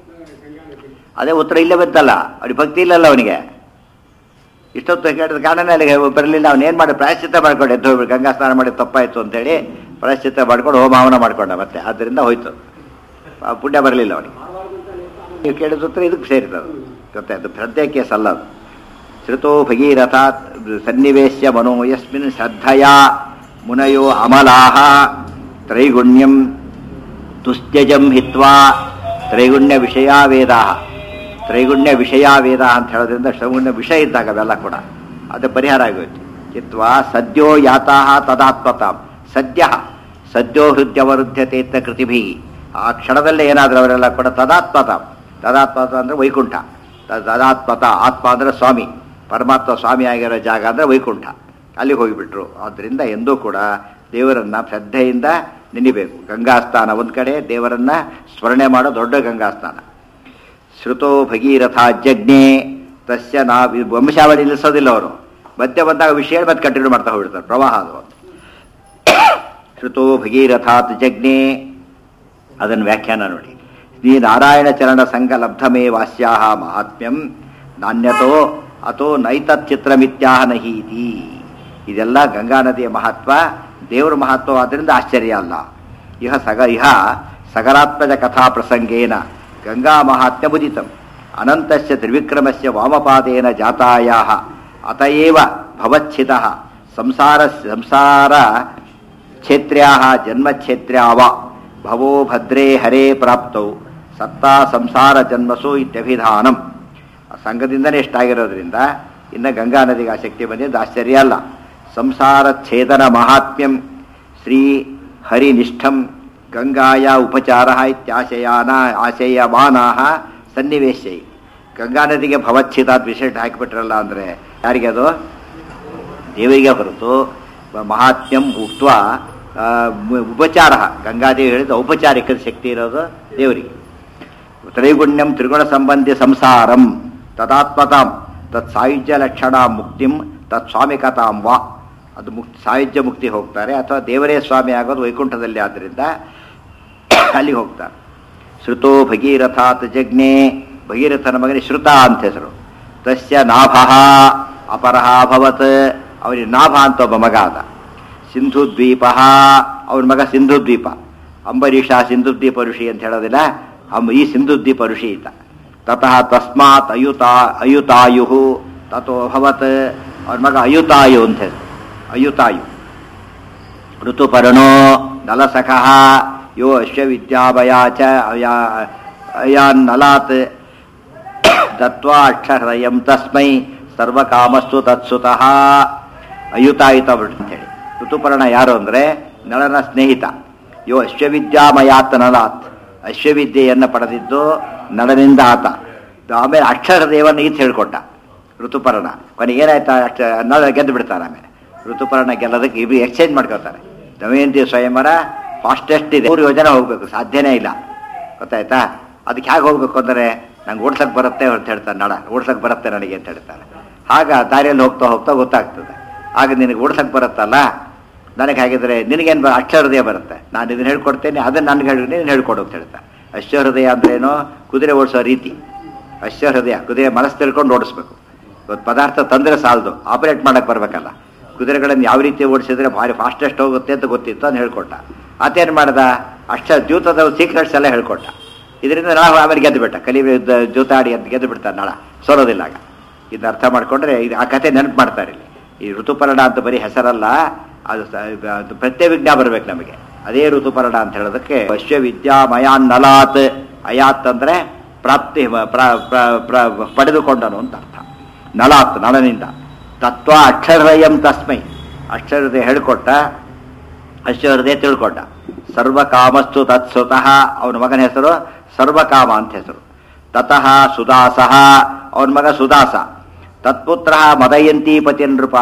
ಅದೇ ಉತ್ತರ ಇಲ್ಲೇ ಬಂತಲ್ಲ ಅವ್ರಿಗೆ ಭಕ್ತಿ ಇಲ್ಲಲ್ಲ ಅವನಿಗೆ ಇಷ್ಟೊತ್ತು ಕೇಳಿದ ಕಾರಣನೇ ಅಲ್ಲಿಗೆ ಬರಲಿಲ್ಲ ಅವನು ಏನು ಮಾಡಿ ಪ್ರಾಯಶ್ಚಿತ್ತ ಮಾಡ್ಕೊಂಡು ಎದ್ದು ಹೋಗ್ಬಿಟ್ಟು ಗಂಗಾ ಸ್ನಾನ ಮಾಡಿ ತಪ್ಪಾಯ್ತು ಅಂತೇಳಿ ಪ್ರಾಯಶ್ಚಿತ್ತ ಮಾಡ್ಕೊಂಡು ಹೋಮ ಹವನ ಮಾಡ್ಕೊಂಡ ಮತ್ತೆ ಆದ್ದರಿಂದ ಹೋಯ್ತು ಆ ಪುಣ್ಯ ಬರಲಿಲ್ಲ ಅವನಿಗೆ ನೀವು ಕೇಳಿದ ಉತ್ತರ ಇದಕ್ಕೆ ಸೇರಿತದು ಗೊತ್ತಾಯ್ತು ಶ್ರದ್ಧೆ ಕೇಸ್ ಅಲ್ಲ ಅದು ಶ್ರುತೋ ಭಗೀರಥಾತ್ ಸನ್ನಿವೇಶ್ಯ ಮನೋ ಯಸ್ಮಿನ್ ಶ್ರದ್ಧಯಾ ಮುನಯೋ ಅಮಲಾಹ ತ್ರೈಗುಣ್ಯಂ ತುಸ್ತ್ಯಜಂ ಹಿತ್ವಾ ತ್ರೈಗುಣ್ಯ ವಿಷಯ ವೇದ ತ್ರೈಗುಣ್ಯ ವಿಷಯ ವೇದ ಅಂತ ಹೇಳೋದ್ರಿಂದ ಶ್ರಗುಣ್ಯ ವಿಷಯ ಇದ್ದಾಗ ಅವೆಲ್ಲ ಕೂಡ ಅದು ಪರಿಹಾರ ಆಗೋಯ್ತು ಹಿತ್ವಾ ಸದ್ಯೋ ಯಾತಾಹ ತದಾತ್ಮತಾಂ ಸದ್ಯ ಸದ್ಯೋ ಹೃದಯವರುದ್ಧತೆ ಇತ್ತ ಕೃತಿಭಿ ಆ ಕ್ಷಣದಲ್ಲೇ ಏನಾದರೂ ಅವರೆಲ್ಲ ಕೂಡ ತದಾತ್ಮತಾಂ ತದಾತ್ಮತ ಅಂದರೆ ವೈಕುಂಠ ತ- ತದಾತ್ಮತ ಆತ್ಮ ಅಂದರೆ ಸ್ವಾಮಿ ಪರಮಾತ್ಮ ಸ್ವಾಮಿ ಆಗಿರೋ ಜಾಗ ಅಂದರೆ ವೈಕುಂಠ ಅಲ್ಲಿಗೆ ಹೋಗಿಬಿಟ್ರು ಆದ್ದರಿಂದ ಎಂದೂ ಕೂಡ ದೇವರನ್ನ ಶ್ರದ್ಧೆಯಿಂದ ನೆನಿಬೇಕು ಗಂಗಾಸ್ಥಾನ ಒಂದು ಕಡೆ ದೇವರನ್ನ ಸ್ಮರಣೆ ಮಾಡೋ ದೊಡ್ಡ ಗಂಗಾಸ್ಥಾನ ಶ್ರುತೋ ಭಗೀರಥ ಜಜ್ಞೆ ತಸ್ಯ ನಾ ವಂಶಾವಳಿ ನಿಲ್ಲಿಸೋದಿಲ್ಲ ಅವರು ಮಧ್ಯೆ ಬಂದಾಗ ವಿಷಯ ಮತ್ತೆ ಕಂಟಿನ್ಯೂ ಮಾಡ್ತಾ ಹೋಗ್ಬಿಡ್ತಾರೆ ಪ್ರವಾಹ ಅದು ಶ್ರುತೋ ಭಗೀರಥಾತ್ ಜಜ್ಞೆ ಅದನ್ನು ವ್ಯಾಖ್ಯಾನ ನೋಡಿ ಶ್ರೀ ನಾರಾಯಣ ಚರಣ ಸಂಘ ಲಬ್ಧಮೇ ವಾಸ್ಯಾಹ ಮಹಾತ್ಮ್ಯಂ ನಾಣ್ಯತೋ ಅಥೋ ನೈತಚ್ಚಿತ್ರಮಿತ್ಯಾಹ ನಹೀತಿ ಇದೆಲ್ಲ ಗಂಗಾ ನದಿಯ ಮಹತ್ವ ದೇವರ ಮಹತ್ವ ಆದ್ದರಿಂದ ಆಶ್ಚರ್ಯ ಅಲ್ಲ ಇಹ ಸಗ ಇಹ ಸಗರಾತ್ಮಜ ಕಥಾ ಪ್ರಸಂಗೇನ ಗಂಗಾ ಮಹಾತ್ಮ್ಯ ಬುದಿತಂ ಅನಂತಸ್ಯ ತ್ರಿವಿಕ್ರಮಸ್ಯ ವಾಮಪಾದೇನ ಜಾತಾಯಾಹ ಅತಯೇವ ಭವಚ್ಛಿತಃ ಸಂಸಾರ ಸಂಸಾರ ಕ್ಷೇತ್ರ್ಯಾಹ ಜನ್ಮಕ್ಷೇತ್ರ್ಯಾವ ಭವೋ ಭದ್ರೇ ಹರೇ ಪ್ರಾಪ್ತೌ ಸತ್ತಾ ಸಂಸಾರ ಜನ್ಮಸು ಇತ್ಯಭಿಧಾನಂ ಆ ಸಂಘದಿಂದನೇ ಎಷ್ಟಾಗಿರೋದ್ರಿಂದ ಇನ್ನು ಗಂಗಾ ನದಿಗೆ ಆ ಶಕ್ತಿ ಬಂದಿದ್ದು ಆಶ್ಚರ್ಯ ಅಲ್ಲ ಸಂಸಾರ ಛೇದನ ಮಹಾತ್ಮ್ಯಂ ಶ್ರೀ ಹರಿನಿಷ್ಠಂ ಗಂಗಾಯ ಉಪಚಾರ ಇತ್ಯಾಶಯಾನ ಆಶಯಮಾನಾ ಸನ್ನಿವೇಶ ಗಂಗಾ ನದಿಗೆ ಭವಚ್ಛಿದಾತ್ ವಿಶೇಷ ಹಾಕಿಬಿಟ್ರಲ್ಲ ಅಂದರೆ ಯಾರಿಗೆ ಅದು ದೇವರಿಗೆ ಹೊರತು ಮಹಾತ್ಮ್ಯಂ ಉಕ್ತ ಉಪಚಾರ ಗಂಗಾದೇವಿ ಹೇಳಿದ ಔಪಚಾರಿಕ ಶಕ್ತಿ ಇರೋದು ದೇವರಿಗೆ ತ್ರೈಗುಣ್ಯಂ ತ್ರಿಗುಣ ಸಂಬಂಧಿ ಸಂಸಾರಂ ತದಾತ್ಮತಾಂ ತತ್ ಸಾಯುಜ್ಯ ಲಕ್ಷಣ ಮುಕ್ತಿಂ ತತ್ ಸ್ವಾಮಿಕತಾಂ ವಾ ಅದು ಮುಕ್ತಿ ಸಾಯುಜ್ಯ ಮುಕ್ತಿ ಹೋಗ್ತಾರೆ ಅಥವಾ ದೇವರೇ ಸ್ವಾಮಿ ಆಗೋದು ವೈಕುಂಠದಲ್ಲಿ ಆದ್ದರಿಂದ ಅಲ್ಲಿಗೆ ಹೋಗ್ತಾರೆ ಶ್ರುತೋ ಭಗೀರಥಾತ್ ಜಜ್ಞೆ ಭಗೀರಥನ ಮಗನಿಗೆ ಶ್ರುತ ಅಂತ ಹೆಸರು ತಸ್ಯ ನಾಭ ಅಪರಹ ಅಭವತ್ ಅವನಿಗೆ ನಾಭ ಅಂತ ಒಬ್ಬ ಮಗ ಆದ ಸಿಂಧು ದ್ವೀಪ ಅವನ ಮಗ ಸಿಂಧು ದ್ವೀಪ ಅಂಬರೀಷ ಸಿಂಧು ದ್ವೀಪ ಋಷಿ ಅಂತ ಹೇಳೋದಿಲ್ಲ ಅಂಬ ಈ ಸಿಂಧು ದ್ವೀಪ ಋಷಿ ಈತ ತತಃ ತಸ್ಮಾತ್ ಅಯುತಾ ಅಯುತಾಯು ತಥೋ ಅಭವತ್ ಅವನ ಮಗ ಅಯುತಾಯು ಅಂತ ಹೆಸರು ಅಯುತಾಯು ಋತುಪರ್ಣೋ ನಲಸಖಃ ಯೋ ಅಶ್ವವಿದ್ಯಾಭಯ ಚ ಅಯಾ ಅಯಾನ್ನಲಾತ್ ದತ್ವಾ ಅಕ್ಷಹೃದಯಂ ತಸ್ಮೈ ಸರ್ವಕಾಮಸ್ತು ತತ್ಸುತಃ ಅಯುತಾಯುತ ಅಂತೇಳಿ ಋತುಪರ್ಣ ಯಾರು ಅಂದರೆ ನಳನ ಸ್ನೇಹಿತ ಯೋ ಅಶ್ವವಿದ್ಯಾಮಯಾತ್ ನಲಾತ್ ಅಶ್ವವಿದ್ಯೆಯನ್ನು ಪಡೆದಿದ್ದು ನಳನಿಂದ ಆತ ಆಮೇಲೆ ಅಕ್ಷರದೇವನ ಈತ ಹೇಳ್ಕೊಟ್ಟ ಋತುಪರ್ಣ ಕೊನೆಗೆ ಏನಾಯ್ತಾ ಅಕ್ಷ ನಳ ಗೆದ್ದು ಬಿಡ್ತಾರೆ ಆಮೇಲೆ ಋತುಪರ್ಣ ಗೆಲ್ಲೋದಕ್ಕೆ ಇಬ್ಬರು ಎಕ್ಸ್ಚೇಂಜ್ ಮಾಡ್ಕೋತಾರೆ ದಮಯಂತಿ ಸ್ವಯಂವರ ಫಾಸ್ಟೆಸ್ಟ್ ಇದೆ ಮೂರು ಯೋಜನೆ ಹೋಗ್ಬೇಕು ಸಾಧ್ಯನೇ ಇಲ್ಲ ಗೊತ್ತಾಯ್ತಾ ಅದಕ್ಕೆ ಹೇಗೆ ಹೋಗ್ಬೇಕು ಅಂದರೆ ನಂಗೆ ಓಡ್ಸಕ್ ಬರುತ್ತೆ ಅಂತ ಹೇಳ್ತಾನೆ ನಡ ಓಡ್ಸಕ್ ಬರುತ್ತೆ ನನಗೆ ಅಂತ ಹೇಳ್ತಾನೆ ಆಗ ದಾರಿಯಲ್ಲಿ ಹೋಗ್ತಾ ಹೋಗ್ತಾ ಗೊತ್ತಾಗ್ತದೆ ಆಗ ನಿನಗೆ ಓಡ್ಸಕ್ ಬರುತ್ತಲ್ಲ ನನಗೆ ಹಾಗಿದ್ರೆ ನಿನಗೇನು ಬ ಅಕ್ಷರಹೃದಯ ಬರುತ್ತೆ ನಾನು ಇದನ್ನ ಹೇಳ್ಕೊಡ್ತೇನೆ ಅದನ್ನು ನನಗೆ ಹೇಳಿ ನೀನು ಹೇಳ್ಕೊಡು ಅಂತ ಹೇಳ್ತಾನೆ ಅಶ್ವಹೃದಯ ಅಂದ್ರೇನು ಕುದುರೆ ಓಡಿಸೋ ರೀತಿ ಅಶ್ವಹೃದಯ ಕುದುರೆ ಮನಸ್ಸು ತಿಳ್ಕೊಂಡು ಓಡಿಸ್ಬೇಕು ಇವತ್ತು ಪದಾರ್ಥ ತಂದರೆ ಸಾಲದು ಆಪರೇಟ್ ಮಾಡಕ್ಕೆ ಬರಬೇಕಲ್ಲ ಕುದುರೆಗಳನ್ನು ಯಾವ ರೀತಿ ಓಡಿಸಿದ್ರೆ ಭಾರಿ ಫಾಸ್ಟೆಸ್ಟ್ ಹೋಗುತ್ತೆ ಅಂತ ಗೊತ್ತಿತ್ತು ಅಂತ ಹೇಳ್ಕೊಟ್ಟ ಆತೇನು ಮಾಡ್ದ ಅಷ್ಟ ದ್ಯೂತದ ಸೀಕ್ರೆಟ್ಸ್ ಎಲ್ಲ ಹೇಳ್ಕೊಟ್ಟ ಇದರಿಂದ ನಾವು ಆಮೇಲೆ ಗೆದ್ದು ಬಿಟ್ಟ ಕಲಿ ಜೂತಾಡಿ ಅಂತ ಗೆದ್ದು ಬಿಡ್ತಾನೆ ನಾಳ ಸೋಲೋದಿಲ್ಲ ಆಗ ಇದನ್ನ ಅರ್ಥ ಮಾಡ್ಕೊಂಡ್ರೆ ಇದು ಆ ಕತೆ ನೆನಪು ಮಾಡ್ತಾರೆ ಇಲ್ಲಿ ಈ ಋತುಪರ್ಣ ಅಂತ ಬರೀ ಹೆಸರಲ್ಲ ಅದು ಸ- ಅದು ಪ್ರತ್ಯವಿಜ್ಞಾ ಬರ್ಬೇಕು ನಮಗೆ ಅದೇ ಋತುಪರ್ಣ ಅಂತ ಹೇಳೋದಕ್ಕೆ ವಿದ್ಯಾಮಯಾನ್ನಲಾತ್ ಅಯಾತ್ ಅಂದ್ರೆ ಪ್ರಾಪ್ತಿ ಪ್ರ- ಪ್ರ- ಪ್ರ- ಪಡೆದುಕೊಂಡನು ಅಂತ ಅರ್ಥ ನಲಾತ್ ನಳನಿಂದ ತತ್ವ ಅಕ್ಷರಯಂ ತಸ್ಮೈ ಅಕ್ಷರದೆ ಹೇಳ್ಕೊಟ್ಟ ಅಶ್ವರದೆ ತಿಳ್ಕೊಂಡ ಸರ್ವಕಾಮಸ್ತು ತತ್ಸುತಃ ಅವನ ಮಗನ ಹೆಸರು ಸರ್ವಕಾಮ ಅಂತ ಹೆಸರು ತತಃ ಸುದಾಸಃ ಅವನ ಮಗ ಸುದಾಸ ತತ್ಪುತ್ರ ಮದಯಂತಿ ಪತಿ ನೃಪ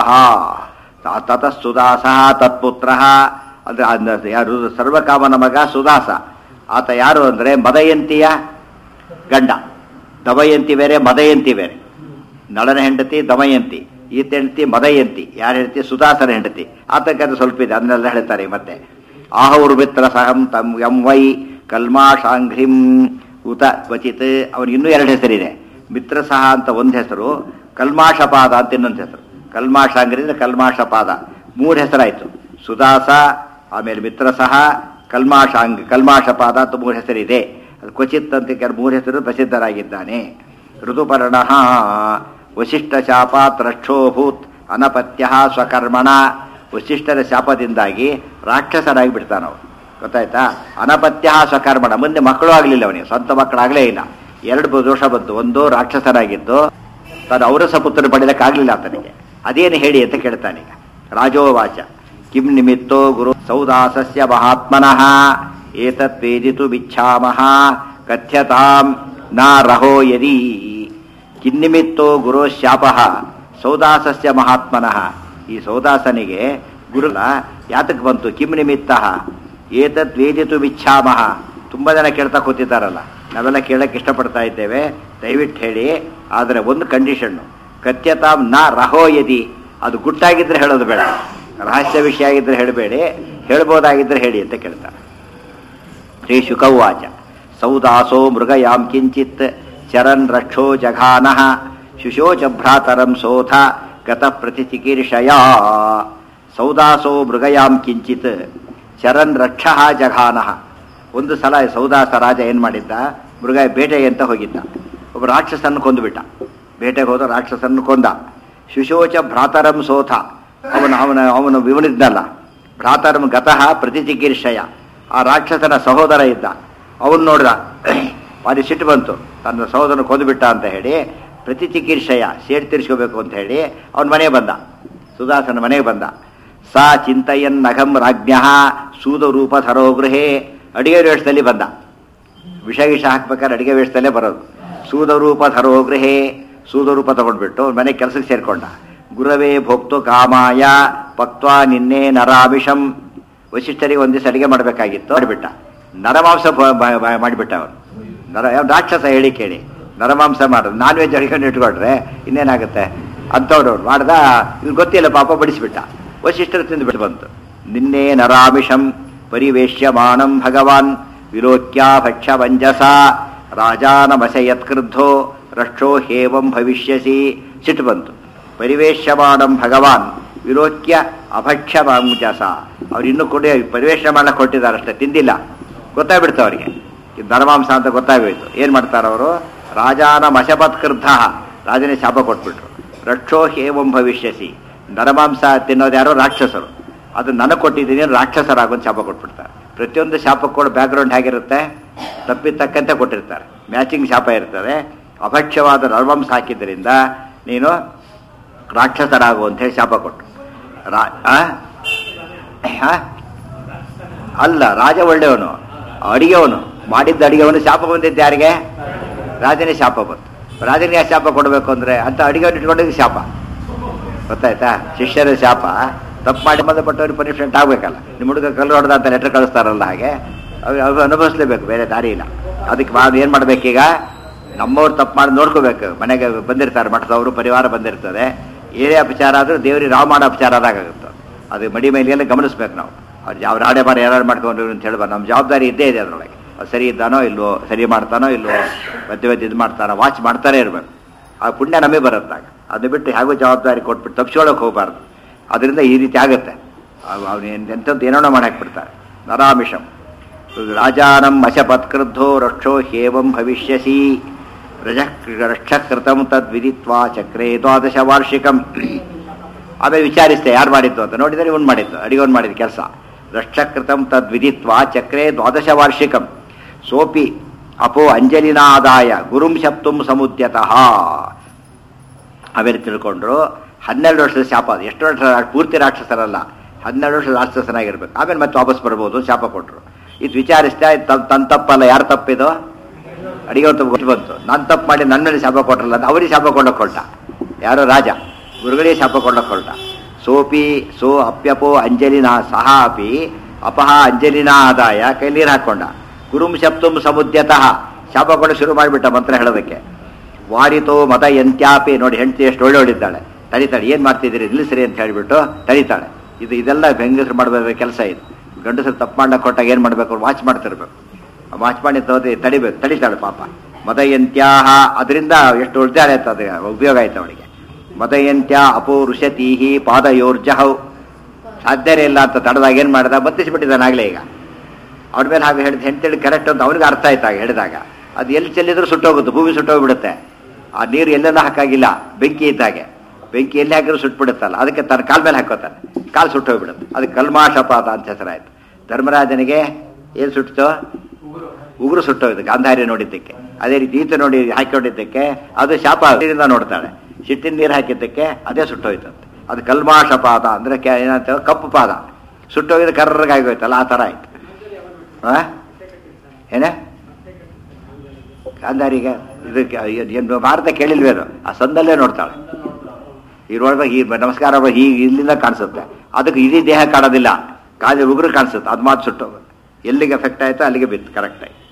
ತತಃ ಸುದಾಸಃ ತತ್ಪುತ್ರ ಅಂದ್ರೆ ಅದ್ನ- ಯಾರು ಸರ್ವಕಾಮನ ಮಗ ಸುದಾಸ ಆತ ಯಾರು ಅಂದ್ರೆ ಮದಯಂತಿಯ ಗಂಡ ದಮಯಂತಿ ಬೇರೆ ಮದಯಂತಿ ಬೇರೆ ನಳನ ಹೆಂಡತಿ ದಮಯಂತಿ ಈತ ಹೆಂಡತಿ ಮದಯಂತಿ ಯಾರ ಹೆಂಡತಿ ಸುದಾಸನ ಹೆಂಡತಿ ಆತಕ್ಕಂತ ಸ್ವಲ್ಪ ಇದೆ ಅದನ್ನೆಲ್ಲ ಹೇಳ್ತಾರೆ ಮತ್ತೆ ಆಹೌರು ಮಿತ್ರ ಸಹಂ ತಂ ಎಂ ವೈ ಕಲ್ಮಾಶಾಂಘ್ರಿಂ ಉತ ಕ್ವಚಿತ್ ಅವನಿಗೆ ಇನ್ನೂ ಎರಡು ಹೆಸರಿದೆ ಮಿತ್ರ ಸಹ ಅಂತ ಒಂದು ಹೆಸರು ಕಲ್ಮಾಶಪಾದ ಅಂತ ಇನ್ನೊಂದು ಹೆಸರು ಕಲ್ಮಾಶಾಂಗ್ರಿಂದ ಕಲ್ಮಾಶಪಾದ ಮೂರು ಹೆಸರಾಯ್ತು ಸುದಾಸ ಆಮೇಲೆ ಮಿತ್ರ ಸಹ ಕಲ್ಮಾಶಾಂಗ್ ಕಲ್ಮಾಶಪಾದ ಅಂತ ಮೂರು ಹೆಸರಿದೆ ಅದು ಕ್ವಚಿತ್ ಅಂತ ಕೆಲವು ಮೂರು ಹೆಸರು ಪ್ರಸಿದ್ಧರಾಗಿದ್ದಾನೆ ಋತುಪರ್ಣ ವಶಿಷ್ಠ ಶಾಪಾತ್ ರಕ್ಷೋಭೂತ್ ಅನಪತ್ಯ ಸ್ವಕರ್ಮಣ ವಶಿಷ್ಠರ ಶಾಪದಿಂದಾಗಿ ರಾಕ್ಷಸರಾಗಿ ಬಿಡ್ತಾನವು ಗೊತ್ತಾಯ್ತಾ ಅನಪತ್ಯ ಸ್ವಕರ್ಮಣ ಮುಂದೆ ಮಕ್ಕಳು ಆಗಲಿಲ್ಲ ಅವನಿಗೆ ಸ್ವಂತ ಮಕ್ಕಳಾಗಲೇ ಇಲ್ಲ ಎರಡು ಬ- ದೋಷ ಬಂತು ಒಂದು ರಾಕ್ಷಸರಾಗಿದ್ದು ತಾನು ಔರಸ ಪುತ್ರ ಪಡೆಯಲಿಕ್ಕಾಗಲಿಲ್ಲ ಆತನಿಗೆ ಅದೇನು ಹೇಳಿ ಅಂತ ಕೇಳ್ತಾನೆ ಈಗ ರಾಜೋವಾಚ ಕಿಂ ನಿಮಿತ್ತೋ ಗುರು ಸೌದಾಸಸ್ಯ ಮಹಾತ್ಮನಃ ಏತತ್ ವೇದಿತು ಬಿಚ್ಛಾಮಃ ಕಥ್ಯತಾಂ ನ ರಹೋ ಯದಿ ಕಿನ್ನಿಮಿತ್ತೋ ಗುರು ಶಾಪಃ ಸೌದಾಸಸ್ಯ ಮಹಾತ್ಮನಃ ಈ ಸೌದಾಸನಿಗೆ ಗುರುಲ ಯಾತಕ್ಕೆ ಬಂತು ಕಿಂ ನಿಮಿತ್ತ ಏತತ್ ವೇದಿತು ಬಿಚ್ಛಾಮಃ ತುಂಬ ಜನ ಕೇಳ್ತಾ ಕೂತಿದ್ದಾರಲ್ಲ ನಾವೆಲ್ಲ ಕೇಳಕ್ಕೆ ಇಷ್ಟಪಡ್ತಾ ಇದ್ದೇವೆ ದಯವಿಟ್ಟು ಹೇಳಿ ಆದರೆ ಒಂದು ಕಂಡೀಷನ್ನು ಕಥ್ಯತಾಂ ನ ರಹೋ ಯದಿ ಅದು ಗುಟ್ಟಾಗಿದ್ರೆ ಹೇಳೋದು ಬೇಡ ರಹಸ್ಯ ವಿಷಯ ಆಗಿದ್ರೆ ಹೇಳಬೇಡಿ ಹೇಳ್ಬೋದಾಗಿದ್ರೆ ಹೇಳಿ ಅಂತ ಕೇಳ್ತಾರೆ ಶ್ರೀ ಶುಕೌವಾಚ ಸೌದಾಸೋ ಮೃಗಯಾಂ ಕಿಂಚಿತ್ ಚರನ್ ರಕ್ಷೋ ಜಘಾನಃ ಶುಶೋಚ ಭ್ರಾತರಂ ಸೋಥ ಗತ ಪ್ರತಿಚಿಕೀರ್ಷಯ ಸೌದಾಸೋ ಮೃಗಯಾಂ ಕಿಂಚಿತ್ ಚರನ್ ರಕ್ಷ ಜಘಾನಃ ಒಂದು ಸಲ ಸೌದಾಸ ರಾಜ ಏನು ಮಾಡಿದ್ದ ಮೃಗ ಬೇಟೆಗೆ ಅಂತ ಹೋಗಿದ್ದ ಒಬ್ಬ ರಾಕ್ಷಸನ್ನು ಕೊಂದುಬಿಟ್ಟ ಬೇಟೆಗೆ ಹೋದ ರಾಕ್ಷಸನ್ನು ಕೊಂದ ಶುಶೋಚ ಭ್ರಾತರಂ ಸೋಥ ಅವನು ಅವನ ಅವನು ವಿವನಿದ್ನಲ್ಲ ಭ್ರಾತರಂ ಗತಃ ಪ್ರತಿಚಿಕೀರ್ಷಯ ಆ ರಾಕ್ಷಸನ ಸಹೋದರ ಇದ್ದ ಅವನು ನೋಡ್ದ ಭಾರಿ ಸಿಟ್ಟು ಬಂತು ತನ್ನ ಸಹೋದರನ ಕೊಂದುಬಿಟ್ಟ ಅಂತ ಹೇಳಿ ಪ್ರತಿಚಿಕೀರ್ಷಯ ಸೇಡ್ ತೀರಿಸ್ಕೋಬೇಕು ಅಂತ ಹೇಳಿ ಅವನ ಮನೆಗೆ ಬಂದ ಸುದಾಸನ ಮನೆಗೆ ಬಂದ ಸಾ ಚಿಂತಯನ್ ನಘಂ ರಾಜ್ಞ ಸೂದ ರೂಪ ಸರೋ ಗೃಹೇ ಅಡಿಗೆ ವೇಷದಲ್ಲಿ ಬಂದ ವಿಷ ಗಿಷ ಹಾಕ್ಬೇಕಾದ್ರೆ ಅಡಿಗೆ ವೇಷದಲ್ಲೇ ಬರೋದು ಸೂದರೂಪಧರೋ ಗೃಹೇ ಸೂದರೂಪ ತಗೊಂಡ್ಬಿಟ್ಟು ಮನೆ ಕೆಲಸಕ್ಕೆ ಸೇರ್ಕೊಂಡ ಗುರವೇ ಭೋಕ್ತು ಕಾಮಾಯ ಪಕ್ವಾ ನಿನ್ನೆ ನರಾಮಿಷಂ ವಶಿಷ್ಠರಿಗೆ ಒಂದ್ ದಿವಸ ಅಡಿಗೆ ಮಾಡಬೇಕಾಗಿತ್ತು ಮಾಡಿಬಿಟ್ಟ ನರಮಾಂಸ ಬ- ಬ- ಬ- ಮಾಡಿಬಿಟ್ಟ ಅವನು ನರ ಯಾವ ರಾಕ್ಷಸ ಹೇಳಿ ಕೇಳಿ ನರಮಾಂಸ ಮಾಡೋದು ನಾನ್ ವೆಜ್ ಅಡಿಕೊಂಡು ಇಟ್ಕೊಂಡ್ರೆ ಇನ್ನೇನಾಗುತ್ತೆ ಅಂಥವ್ರು ಮಾಡ್ದ ಇದು ಗೊತ್ತಿಲ್ಲ ಪಾಪ ಬಡಿಸ್ಬಿಟ್ಟ ವಶಿಷ್ಠರು ತಿಂದು ಬಿಟ್ಟು ಬಂತು ನಿನ್ನೆ ನರಾಮಿಷಂ ಪರಿವೇಶ್ಯಮಾಣಂ ಭಗವಾನ್ ವಿಲೋಕ್ಯ ಭಕ್ಷ ವಂಜಸ ರಾಜಾನಮಸ ಯತ್ಕೃದ್ಧೋ ರಕ್ಷೋ ಹೇವಂ ಭವಿಷ್ಯಸಿ ಸಿಟ್ಟು ಬಂತು ಪರಿವೇಶ್ಯಮಾಣಂ ಭಗವಾನ್ ವಿಲೋಕ್ಯ ಅಭಕ್ಷ್ಯ ವಂಜಸ ಅವ್ರು ಇನ್ನೂ ಕೊಡಿ ಪರಿವೇಶನ ಮಾಡಕ್ಕೆ ಕೊಟ್ಟಿದ್ದಾರೆ ಅಷ್ಟೇ ತಿಂದಿಲ್ಲ ಗೊತ್ತಾಗ್ಬಿಡ್ತು ಅವರಿಗೆ ಇದು ನರಮಾಂಸ ಅಂತ ಗೊತ್ತಾಗೋಯ್ತು ಏನು ಮಾಡ್ತಾರೆ ಅವರು ರಾಜಾನ ಮಶಪತ್ಕೃದ್ಧ ರಾಜನೇ ಶಾಪ ಕೊಟ್ಬಿಟ್ರು ರಕ್ಷೋ ಹೇವಂ ಭವಿಷ್ಯಸಿ ನರಮಾಂಸ ತಿನ್ನೋದು ಯಾರೋ ರಾಕ್ಷಸರು ಅದು ನನಗೆ ಕೊಟ್ಟಿದ್ದೀನಿ ರಾಕ್ಷಸರಾಗೊಂದು ಶಾಪ ಕೊಟ್ಬಿಡ್ತಾರೆ ಪ್ರತಿಯೊಂದು ಶಾಪಕ್ಕೆ ಕೂಡ ಬ್ಯಾಕ್ಗ್ರೌಂಡ್ ಹೇಗಿರುತ್ತೆ ತಪ್ಪಿದ ತಕ್ಕಂತೆ ಕೊಟ್ಟಿರ್ತಾರೆ ಮ್ಯಾಚಿಂಗ್ ಶಾಪ ಇರ್ತದೆ ಅಭಕ್ಷ್ಯವಾದ ನರಮಾಂಸ ಹಾಕಿದ್ದರಿಂದ ನೀನು ರಾಕ್ಷಸರಾಗು ಅಂತ ಹೇಳಿ ಶಾಪ ಕೊಟ್ಟು ರಾ ಆ? ಆ? ಅಲ್ಲ ರಾಜ ಒಳ್ಳೆಯವನು ಅಡಿಗೆವನು ಮಾಡಿದ್ದ ಅಡಿಗೆವನು ಶಾಪ ಬಂದಿದ್ದು ಯಾರಿಗೆ ರಾಜನೇ ಶಾಪ ಬಂತು ರಾಜನಿಗೆ ಯಾಕೆ ಶಾಪ ಕೊಡಬೇಕು ಅಂದ್ರೆ ಅಂತ ಅಡಿಗೆವನ್ನ ಇಟ್ಕೊಂಡಿದ್ದು ಶಾಪ ಗೊತ್ತಾಯ್ತಾ ಶಿಷ್ಯರ ಶಾಪ ತಪ್ಪು ಮಾಡಿ ಸಂಬಂಧಪಟ್ಟವ್ರಿಗೆ ಪನಿಷ್ಮೆಂಟ್ ಆಗಬೇಕಲ್ಲ ನಿಮ್ಮ ಹುಡುಗ ಕಲ್ಲು ಹೊಡೆದ ಅಂತ ಲೆಟರ್ ಕಳಿಸ್ತಾರಲ್ಲ ಹಾಗೆ ಅವ್ರು ಅವ್ರು ಅನುಭವಿಸ್ಲೇಬೇಕು ಬೇರೆ ದಾರಿ ಇಲ್ಲ ಅದಕ್ಕೆ ನಾವು ಏನು ಮಾಡ್ಬೇಕೀಗ ನಮ್ಮವ್ರು ತಪ್ಪು ಮಾಡಿ ನೋಡ್ಕೋಬೇಕು ಮನೆಗೆ ಬಂದಿರ್ತಾರೆ ಮಠದವರು ಪರಿವಾರ ಬಂದಿರ್ತದೆ ಏನೇ ಅಪಚಾರ ಆದರೂ ದೇವರಿಗೆ ನಾವು ಮಾಡೋ ಅಪಚಾರ ಆದಾಗುತ್ತೆ ಅದು ಮಡಿ ಮೇಲೆಲ್ಲ ಗಮನಿಸ್ಬೇಕು ನಾವು ಅವ್ರು ಯಾವ ರಾಡೆ ಬಾರ ಯಾರು ಮಾಡ್ಕೊಂಡ್ರು ಅಂತ ಹೇಳ್ಬಾರ್ದು ನಮ್ಮ ಜವಾಬ್ದಾರಿ ಇದ್ದೇ ಇದೆ ಅದರೊಳಗೆ ಅವ್ರು ಸರಿ ಇದ್ದಾನೋ ಇಲ್ವೋ ಸರಿ ಮಾಡ್ತಾನೋ ಇಲ್ವೋ ಮಧ್ಯ ಮಧ್ಯ ಇದು ಮಾಡ್ತಾನೋ ವಾಚ್ ಮಾಡ್ತಾನೆ ಇರಬೇಕು ಆ ಪುಣ್ಯ ನಮಗೆ ಬರುತ್ತಾಗ ಅದು ಬಿಟ್ಟು ಹೇಗೋ ಜವಾಬ್ದಾರಿ ಕೊಟ್ಬಿಟ್ಟು ತಪ್ಪಿಸ್ಕೊಳ್ಳೋಕೆ ಹೋಗಬಾರ್ದು ಅದರಿಂದ ಈ ರೀತಿ ಆಗುತ್ತೆ ಅವನು ಎಂಥದ್ದು ಏನೋ ಮಾಡಾಕ್ಬಿಡ್ತಾರೆ ನರಾಮಿಷಂ ರಾಜಾನಂ ಅಶಪತ್ಕೃದ್ಧೋ ರಕ್ಷೋ ಹೇವಂ ಭವಿಷ್ಯಸಿ ರಜ ರಕ್ಷಕೃತಂ ತದ್ವಿದಿತ್ವಾ ಚಕ್ರೇ ದ್ವಾದಶ ವಾರ್ಷಿಕಂ ಆಮೇಲೆ ವಿಚಾರಿಸ್ತೆ ಯಾರು ಮಾಡಿದ್ದು ಅಂತ ನೋಡಿದರೆ ಇವನು ಮಾಡಿದ್ದು ಅಡಿಗೋನ್ ಮಾಡಿದ ಕೆಲಸ ರಕ್ಷಕೃತಂ ತದ್ವಿದಿತ್ವಾ ಚಕ್ರೇ ದ್ವಾದಶ ವಾರ್ಷಿಕಂ ಸೋಪಿ ಅಪೋ ಅಂಜಲಿನಾದಾಯ ಗುರುಂ ಶಪ್ತುಂ ಸಮುದ್ಯತಃ ಆಮೇಲೆ ತಿಳ್ಕೊಂಡ್ರು ಹನ್ನೆರಡು ವರ್ಷದ ಶಾಪ ಅದು ಎಷ್ಟು ವರ್ಷ ಪೂರ್ತಿ ರಾಕ್ಷಸರಲ್ಲ ಹನ್ನೆರಡು ವರ್ಷದ ರಾಕ್ಷಸನಾಗಿರ್ಬೇಕು ಆಮೇಲೆ ಮತ್ತೆ ವಾಪಸ್ ಬರ್ಬೋದು ಶಾಪ ಕೊಟ್ಟರು ಇದು ವಿಚಾರಿಸ್ತಾ ತನ್ನ ತನ್ನ ತಪ್ಪಲ್ಲ ಯಾರು ತಪ್ಪಿದು ಅಡಿಗೆ ತಪ್ಪು ಗೊತ್ತು ಬಂತು ನಾನು ತಪ್ಪು ಮಾಡಿ ನನ್ನ ಮೇಲೆ ಶಾಪ ಕೊಟ್ರಲ್ಲ ಅಂತ ಅವರಿಗೆ ಶಾಪ ಕೊಂಡೋಗಿ ಹೊರಟ ಯಾರೋ ರಾಜ ಗುರುಗಳಿಗೆ ಶಾಪ ಕೊಂಡೋಗಿ ಹೊರಟ ಸೋಪಿ ಸೋ ಅಪ್ಯಪೋ ಅಂಜಲಿನ ಸಹ ಅಪಿ ಅಪಹ ಅಂಜಲಿನ ಆದಾಯ ಕೈ ನೀರು ಹಾಕೊಂಡ ಗುರುಂ ಶಪ್ತುಂ ಸಮುದ್ಯತಃ ಶಾಪ ಕೊಂಡು ಶುರು ಮಾಡಿಬಿಟ್ಟ ಮಂತ್ರ ಹೇಳೋದಕ್ಕೆ ವಾರಿತೋ ಮತ ಎಂತ್ಯಾಪಿ ನೋಡಿ ಹೆಂಡತಿ ಎಷ್ಟು ಒಳ್ಳೆ ಹೊಡಿದ್ದಾಳೆ ತಡಿತಾಳೆ ಏನು ಮಾಡ್ತಿದ್ದೀರಿ ನಿಲ್ಲಿಸ್ರಿ ಅಂತ ಹೇಳಿಬಿಟ್ಟು ತಡಿತಾಳೆ ಇದು ಇದೆಲ್ಲ ಹೆಂಗಸರು ಮಾಡಬೇಕು ಕೆಲಸ ಇದು ಗಂಡಸರು ತಪ್ಪು ಮಾಡಕ್ಕೆ ಕೊಟ್ಟಾಗ ಏನು ಮಾಡಬೇಕು ವಾಚ್ ಮಾಡ್ತಿರ್ಬೇಕು ವಾಚ್ ಮಾಡಿ ತೋದಿ ತಡಿಬೇಕು ತಡಿತಾಳೆ ಪಾಪ ಮದಯಂತ್ಯಾಹ ಅದರಿಂದ ಎಷ್ಟು ಉಳ್ದಾಳೆ ಅಂತ ಅದು ಉಪಯೋಗ ಆಯ್ತು ಅವಳಿಗೆ ಮದಯಂತ್ಯ ಅಪೌರುಷತೀಹಿ ಪಾದಯೋರ್ಜಹೌ ಸಾಧ್ಯನೇ ಇಲ್ಲ ಅಂತ ತಡೆದಾಗ ಏನು ಮಾಡ್ದ ಬತ್ತಿಸ್ಬಿಟ್ಟಿದ್ದಾನೆ ಆಗಲೇ ಈಗ ಅವ್ರ ಮೇಲೆ ಹಾಗೆ ಹೇಳಿದ ಹೆಂಡತಿ ಕರೆಕ್ಟ್ ಅಂತ ಅವ್ರಿಗೆ ಅರ್ಥ ಆಯ್ತಾಗ ಹೇಳಿದಾಗ ಅದು ಎಲ್ಲಿ ಚೆಲ್ಲಿದ್ರು ಸುಟ್ಟೋಗುತ್ತೆ ಭೂಮಿ ಸುಟ್ಟೋಗ್ಬಿಡುತ್ತೆ ಆ ನೀರು ಎಲ್ಲೆಲ್ಲ ಹಾಕಾಗಿಲ್ಲ ಬೆಂಕಿ ಇದ್ದಾಗೆ ಬೆಂಕಿ ಎಲ್ಲಿ ಹಾಕಿದ್ರು ಸುಟ್ಬಿಡುತ್ತಲ್ಲ ಅದಕ್ಕೆ ತನ್ನ ಕಾಲ್ ಮೇಲೆ ಹಾಕೋತಾನೆ ಕಾಲು ಸುಟ್ಟೋಗ್ಬಿಡುತ್ತೆ ಅದಕ್ಕೆ ಕಲ್ಮಾಶಪಾತ ಅಂತ ಹೆಸರಾಯ್ತು ಧರ್ಮರಾಜನಿಗೆ ಏನು ಸುಟ್ಟಿತು ಉಗುರು ಸುಟ್ಟೋಯ್ತು ಗಾಂಧಾರಿ ನೋಡಿದ್ದಕ್ಕೆ ಅದೇ ರೀತಿ ಈತ ನೋಡಿ ಹಾಕೊಂಡಿದ್ದಕ್ಕೆ ಅದು ಶಾಪ ನೀರಿಂದ ನೋಡ್ತಾಳೆ ಸಿಟ್ಟಿನ ನೀರು ಹಾಕಿದ್ದಕ್ಕೆ ಅದೇ ಸುಟ್ಟೋಯ್ತಂತೆ ಅದು ಕಲ್ಮಾಶಪಾದ ಅಂದ್ರೆ ಕೆ- ಏನಂತ ಕಪ್ಪು ಪಾದ ಸುಟ್ಟೋಗಿದ್ದು ಕರ್ರಗಾಗೋಯ್ತಲ್ಲ ಆ ಥರ ಆಯ್ತು ಆ? ಏನ ಗಾಂಧಾರಿಗೆ ಇದಕ್ಕೆ ಏನು ಭಾರತ ಕೇಳಿಲ್ವೇನು ಆ ಸಂದಲ್ಲೇ ನೋಡ್ತಾಳೆ ಇರುವಾಗ ಈ ನಮಸ್ಕಾರ ಹೀಗೆ ಇಲ್ಲಿಂದ ಕಾಣಿಸುತ್ತೆ ಅದಕ್ಕೆ ಇಡೀ ದೇಹ ಕಾಣೋದಿಲ್ಲ ಕಾಲಿ ಉಗುರು ಕಾಣಿಸುತ್ತೆ ಅದು ಮಾತು ಸುಟ್ಟು ಎಲ್ಲಿಗೆ ಎಫೆಕ್ಟ್ ಆಯ್ತೋ ಅಲ್ಲಿಗೆ ಬಿತ್ತು ಕರೆಕ್ಟ್ ಆಗಿ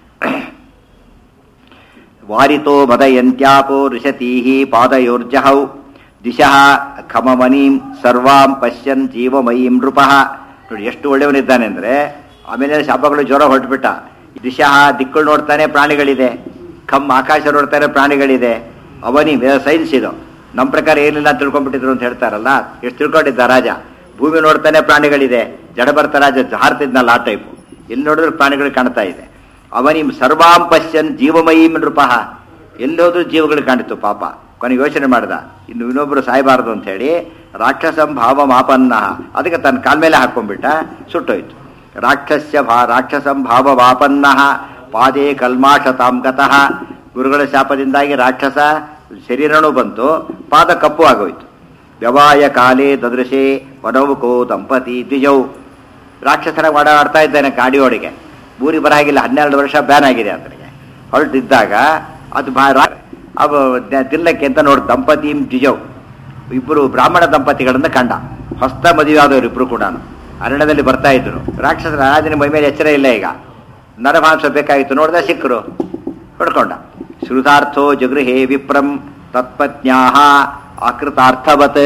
ವಾರಿತೋ ಮದಯಂತ್ಯಾಪೋ ಋಷತೀಹಿ ಪಾದಯೋರ್ಜಹೌ ದಿಶಃ ಖಮಮನೀಂ ಸರ್ವಾಂ ಪಶ್ಯನ್ ಜೀವಮಯೀಂ ನೃಪಃ ನೋಡಿ ಎಷ್ಟು ಒಳ್ಳೆಯವನಿದ್ದಾನೆ ಅಂದ್ರೆ ಆಮೇಲೆ ಶಾಪಗಳು ಜ್ವರ ಹೊರಟ್ಬಿಟ್ಟ ದಿಶಃ ದಿಕ್ಕಳು ನೋಡ್ತಾನೆ ಪ್ರಾಣಿಗಳಿದೆ ಖಮ್ ಆಕಾಶ ನೋಡ್ತಾನೆ ಪ್ರಾಣಿಗಳಿದೆ ಅವನಿ ಸೈನ್ಸ್ ಇದು ನಮ್ಮ ಪ್ರಕಾರ ಏನಿಲ್ಲ ತಿಳ್ಕೊಂಡ್ಬಿಟ್ಟಿದ್ರು ಅಂತ ಹೇಳ್ತಾರಲ್ಲ ಎಷ್ಟು ತಿಳ್ಕೊಂಡಿದ್ದ ರಾಜ ಭೂಮಿ ನೋಡ್ತಾನೆ ಪ್ರಾಣಿಗಳಿದೆ ಜಡಭರ್ತ ರಾಜ ಹಾರ್ತಿದ್ನಲ್ಲ ಆ ಟೈಪು ಎಲ್ಲಿ ನೋಡಿದ್ರು ಪ್ರಾಣಿಗಳು ಕಾಣ್ತಾ ಇದೆ ಅವನಿಂ ಸರ್ವಾಂ ಪಶ್ಯನ್ ಜೀವಮಯೀಂ ನೃಪಃ ಎಲ್ಲಿ ಹೋದ್ರೂ ಜೀವಗಳು ಕಾಣಿತು ಪಾಪ ಕೊನೆಗೆ ಯೋಚನೆ ಮಾಡ್ದ ಇನ್ನು ಇನ್ನೊಬ್ರು ಸಾಯಬಾರದು ಅಂತ ಹೇಳಿ ರಾಕ್ಷಸಂ ಭಾವ ಮಾಪನ್ನ ಅದಕ್ಕೆ ತನ್ನ ಕಾಲ್ ಮೇಲೆ ಹಾಕೊಂಡ್ಬಿಟ್ಟ ಸುಟ್ಟೋಯ್ತು ರಾಕ್ಷಸ್ಯ ಭಾ ರಾಕ್ಷಸಂ ಭಾವ ಮಾಪನ್ನ ಪಾದೇ ಕಲ್ಮಾಶತಾಂ ಗತಃ ಗುರುಗಳ ಶಾಪದಿಂದಾಗಿ ರಾಕ್ಷಸ ಶರೀರನೂ ಬಂತು ಪಾದ ಕಪ್ಪು ಆಗೋಯ್ತು ವ್ಯವಾಯ ಕಾಲೇ ದದೃಶೆ ವನೌಕೋ ದಂಪತಿ ದ್ವಿಜೌ ರಾಕ್ಷಸರ ಓಡಾಡ್ತಾ ಇದ್ದಾನೆ ಗಾಡಿಯೊಳಗೆ ಊರಿಗೆ ಬರ ಹಾಗಿಲ್ಲ ಹನ್ನೆರಡು ವರ್ಷ ಬ್ಯಾನ್ ಆಗಿದೆ ಆತನಿಗೆ ಹೊರಟಿದ್ದಾಗ ಅದು ಬಾ ರಾ- ಅವು ದ- ತಿನ್ನಕ್ಕೆ ಅಂತ ನೋಡಿ ದಂಪತಿಂ ದ್ವಿಜವ್ ಇಬ್ಬರು ಬ್ರಾಹ್ಮಣ ದಂಪತಿಗಳನ್ನ ಕಂಡ ಹೊಸ್ತ ಮದುವೆ ಆದವರು ಇಬ್ರು ಕೂಡ ಅರಣ್ಯದಲ್ಲಿ ಬರ್ತಾ ಇದ್ರು ರಾಕ್ಷಸರ ರಾಜನ ಮೈ ಮೇಲೆ ಎಚ್ಚರ ಇಲ್ಲ ಈಗ ನರಮಾಂಸ ಬೇಕಾಗಿತ್ತು ನೋಡಿದ ಸಿಕ್ಕರು ಹೊಡ್ಕೊಂಡ ಶ್ರುತಾರ್ಥೋ ಜಗೃಹೇ ವಿಪ್ರಂ ತತ್ಪತ್ನ್ಯಾಹ ಆಕೃತಾರ್ಥವತ್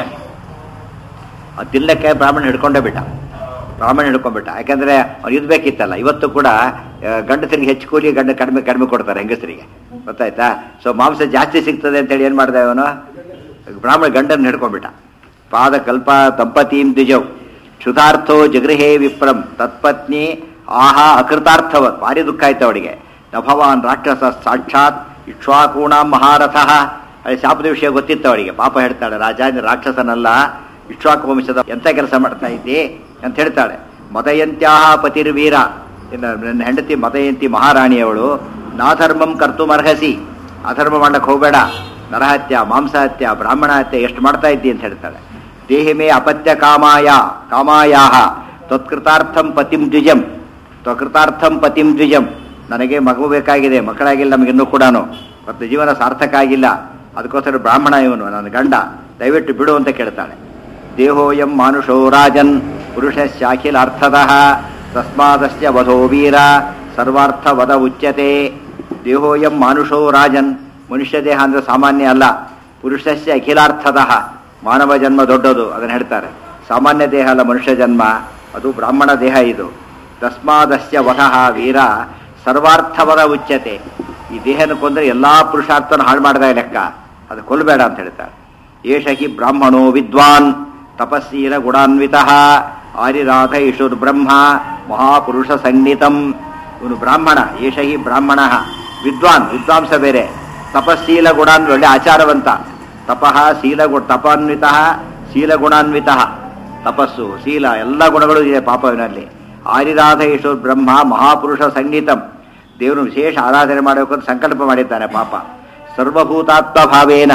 ಅದು ತಿನ್ನಕ್ಕೆ ಬ್ರಾಹ್ಮಣ ಹಿಡ್ಕೊಂಡೇ ಬಿಟ್ಟ ಬ್ರಾಹ್ಮಣ ಹಿಡ್ಕೊಂಡ್ಬಿಟ್ಟ ಯಾಕಂದ್ರೆ ಅವ್ನು ಇದು ಬೇಕಿತ್ತಲ್ಲ ಇವತ್ತು ಕೂಡ ಆ, ಗಂಡಸರಿಗೆ ಹೆಚ್ಚು ಕೂಲಿ ಗಂಡ ಕಡಿಮೆ ಕಡಿಮೆ ಕೊಡ್ತಾರೆ ಹೆಂಗಸರಿಗೆ ಗೊತ್ತಾಯ್ತಾ ಸೊ ಮಾಂಸ ಜಾಸ್ತಿ ಸಿಗ್ತದೆ ಅಂತೇಳಿ ಏನು ಮಾಡ್ದೆ ಅವನು ಬ್ರಾಹ್ಮಣ ಗಂಡನ ಹಿಡ್ಕೊಂಡ್ಬಿಟ್ಟ ಪಾದ ಕಲ್ಪ ದಂಪತೀಂ ದ್ವಿಜವ್ ಕ್ಷುತಾರ್ಥೋ ಜಗೃಹೇ ವಿಪ್ರಂ ತತ್ಪತ್ನಿ ಆಹಾ ಅಕೃತಾರ್ಥವತ್ ಭಾರಿ ದುಃಖ ಆಯ್ತು ಅವಳಿಗೆ ನಭವಾನ್ ರಾಕ್ಷಸ ಸಾಕ್ಷಾತ್ ಇಕ್ಷ್ವಾಕೂಣಾಂ ಮಹಾರಥಃ ಅಲ್ಲಿ ಶಾಪದ ವಿಷಯ ಗೊತ್ತಿತ್ತು ಅವಳಿಗೆ ಪಾಪ ಹೇಳ್ತಾಳೆ ರಾಜ ನೀನು ರಾಕ್ಷಸನಲ್ಲ ಇಕ್ಷ್ವಾಕು ವಂಶದ ಎಂಥ ಕೆಲಸ ಮಾಡ್ತಾ ಇದ್ದಿ ಅಂತ ಹೇಳ್ತಾಳೆ ಮದಯಂತ್ಯಾಹ ಪತಿರ್ವೀರ ಇನ್ನು ನನ್ನ ಹೆಂಡತಿ ಮದಯಂತಿ ಮಹಾರಾಣಿಯವಳು ನಾಧರ್ಮಂ ಕರ್ತು ಅರ್ಹಸಿ ಅಧರ್ಮ ಮಾಡಕ್ಕೆ ಹೋಗಬೇಡ ನರಹತ್ಯ ಮಾಂಸಹತ್ಯ ಬ್ರಾಹ್ಮಣ ಹತ್ಯೆ ಎಷ್ಟು ಮಾಡ್ತಾ ಇದ್ದಿ ಅಂತ ಹೇಳ್ತಾಳೆ ದೇಹಿಮೇ ಅಪತ್ಯ ಕಾಮಾಯ ಕಾಮಾಯಾಹ ತ್ವತ್ಕೃತಾರ್ಥಂ ಪತಿಂ ದ್ವಿಜಂ ತ್ವಕೃತಾರ್ಥಂ ಪತಿಂ ದ್ವಿಜಂ ನನಗೆ ಮಗು ಬೇಕಾಗಿದೆ ಮಕ್ಕಳಾಗಿಲ್ಲ ನಮಗಿನ್ನೂ ಕೂಡ ಮತ್ತು ಜೀವನ ಸಾರ್ಥಕ ಆಗಿಲ್ಲ ಅದಕ್ಕೋಸ್ಕರ ಬ್ರಾಹ್ಮಣ ಇವನು ನನ್ನ ಗಂಡ ದಯವಿಟ್ಟು ಬಿಡು ಅಂತ ಕೇಳ್ತಾಳೆ ದೇಹೋಯಂ ಮಾನುಷೋ ರಾಜನ್ ಪುರುಷಸ್ಯಾಖಿಲಾರ್ಥತಃ ತಸ್ಮಾದಸ್ಯ ವಧೋ ವೀರ ಸರ್ವಾರ್ಥ ವದ ಉಚ್ಯತೆ ದೇಹೋಯಂ ಮಾನುಷೋ ರಾಜನ್ ಮನುಷ್ಯ ದೇಹ ಅಂದ್ರೆ ಸಾಮಾನ್ಯ ಅಲ್ಲ ಪುರುಷಸ್ಯ ಅಖಿಲಾರ್ಥತಃ ಮಾನವ ಜನ್ಮ ದೊಡ್ಡದು ಅದನ್ನು ಹೇಳ್ತಾರೆ ಸಾಮಾನ್ಯ ದೇಹ ಅಲ್ಲ ಮನುಷ್ಯ ಜನ್ಮ ಅದು ಬ್ರಾಹ್ಮಣ ದೇಹ ಇದು ತಸ್ಮಾದಸ್ಯ ವಧಃ ವೀರ ಸರ್ವಾರ್ಥವದ ಉಚ್ಯತೆ ಈ ದೇಹನ ಕೊಂದ್ರೆ ಎಲ್ಲಾ ಪುರುಷಾರ್ಥನ ಹಾಳು ಮಾಡಿದ ಲೆಕ್ಕ ಅದು ಕೊಲ್ಲಬೇಡ ಅಂತ ಹೇಳ್ತಾರೆ ಏಷ ಹಿ ಬ್ರಾಹ್ಮಣೋ ವಿದ್ವಾನ್ ತಪಸ್ಸೀನ ಗುಣಾನ್ವಿತ ಆರಿರಾಧ ಇಷುರ್ ಬ್ರಹ್ಮ ಮಹಾಪುರುಷ ಸಂಗೀತಂ ಇವನು ಬ್ರಾಹ್ಮಣ ಏಷ ಹಿ ಬ್ರಾಹ್ಮಣ ವಿದ್ವಾನ್ ವಿದ್ವಾಂಸ ಬೇರೆ ತಪಸ್ಸೀಲ ಗುಣಾನ್ ಒಳ್ಳೆ ಆಚಾರವಂತ ತಪಃ ಶೀಲ ಗು ತಪಾನ್ವಿತ ಶೀಲ ಗುಣಾನ್ವಿತ ತಪಸ್ಸು ಶೀಲ ಎಲ್ಲ ಗುಣಗಳು ಇದೆ ಪಾಪವಿನಲ್ಲಿ ಆರಿರಾಧ ಈಶ್ವರ್ ಬ್ರಹ್ಮ ಮಹಾಪುರುಷ ಸಂಗೀತಂ ದೇವರು ವಿಶೇಷ ಆರಾಧನೆ ಮಾಡಬೇಕು ಅಂತ ಸಂಕಲ್ಪ ಮಾಡಿದ್ದಾನೆ ಪಾಪ ಸರ್ವಭೂತಾತ್ಮ ಭಾವೇನ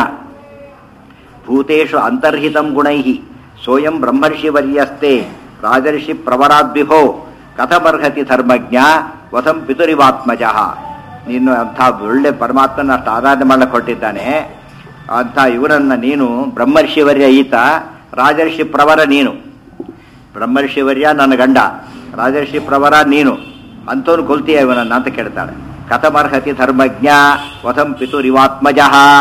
ಭೂತೇಶು ಅಂತರ್ಹಿತಂ ಗುಣೈ ಸೋಯಂ ಬ್ರಹ್ಮರ್ಷಿ ವರ್ಯಸ್ತೆ ರಾಜರ್ಷಿ ಪ್ರವರಾದ್ವಿಭೋ ಕಥಮರ್ಹತಿ ಧರ್ಮಜ್ಞ ವಸಂ ಪಿತುರಿವಾತ್ಮಜ ನೀನು ಅಂಥ ಒಳ್ಳೆ ಪರಮಾತ್ಮನ ಅಷ್ಟು ಆರಾಧನೆ ಮಾಡಕ್ಕೆ ಹೊರಟಿದ್ದಾನೆ ಅಂಥ ಇವರನ್ನ ನೀನು ಬ್ರಹ್ಮರ್ಷಿವರ್ಯ ಈತ ರಾಜರ್ಷಿ ಪ್ರವರ ನೀನು ಬ್ರಹ್ಮರ್ಷಿವರ್ಯ ನನ್ನ ಗಂಡ ರಾಜರ್ಷಿ ಪ್ರವರ ನೀನು ಅಂಥವ್ನು ಕೊಲ್ತೀಯ ಇವನನ್ನ ಅಂತ ಕೇಳ್ತಾಳೆ ಕಥಮರ್ಹತಿ ಧರ್ಮಜ್ಞ ವಸಂ ಪಿತುರಿವಾತ್ಮಜ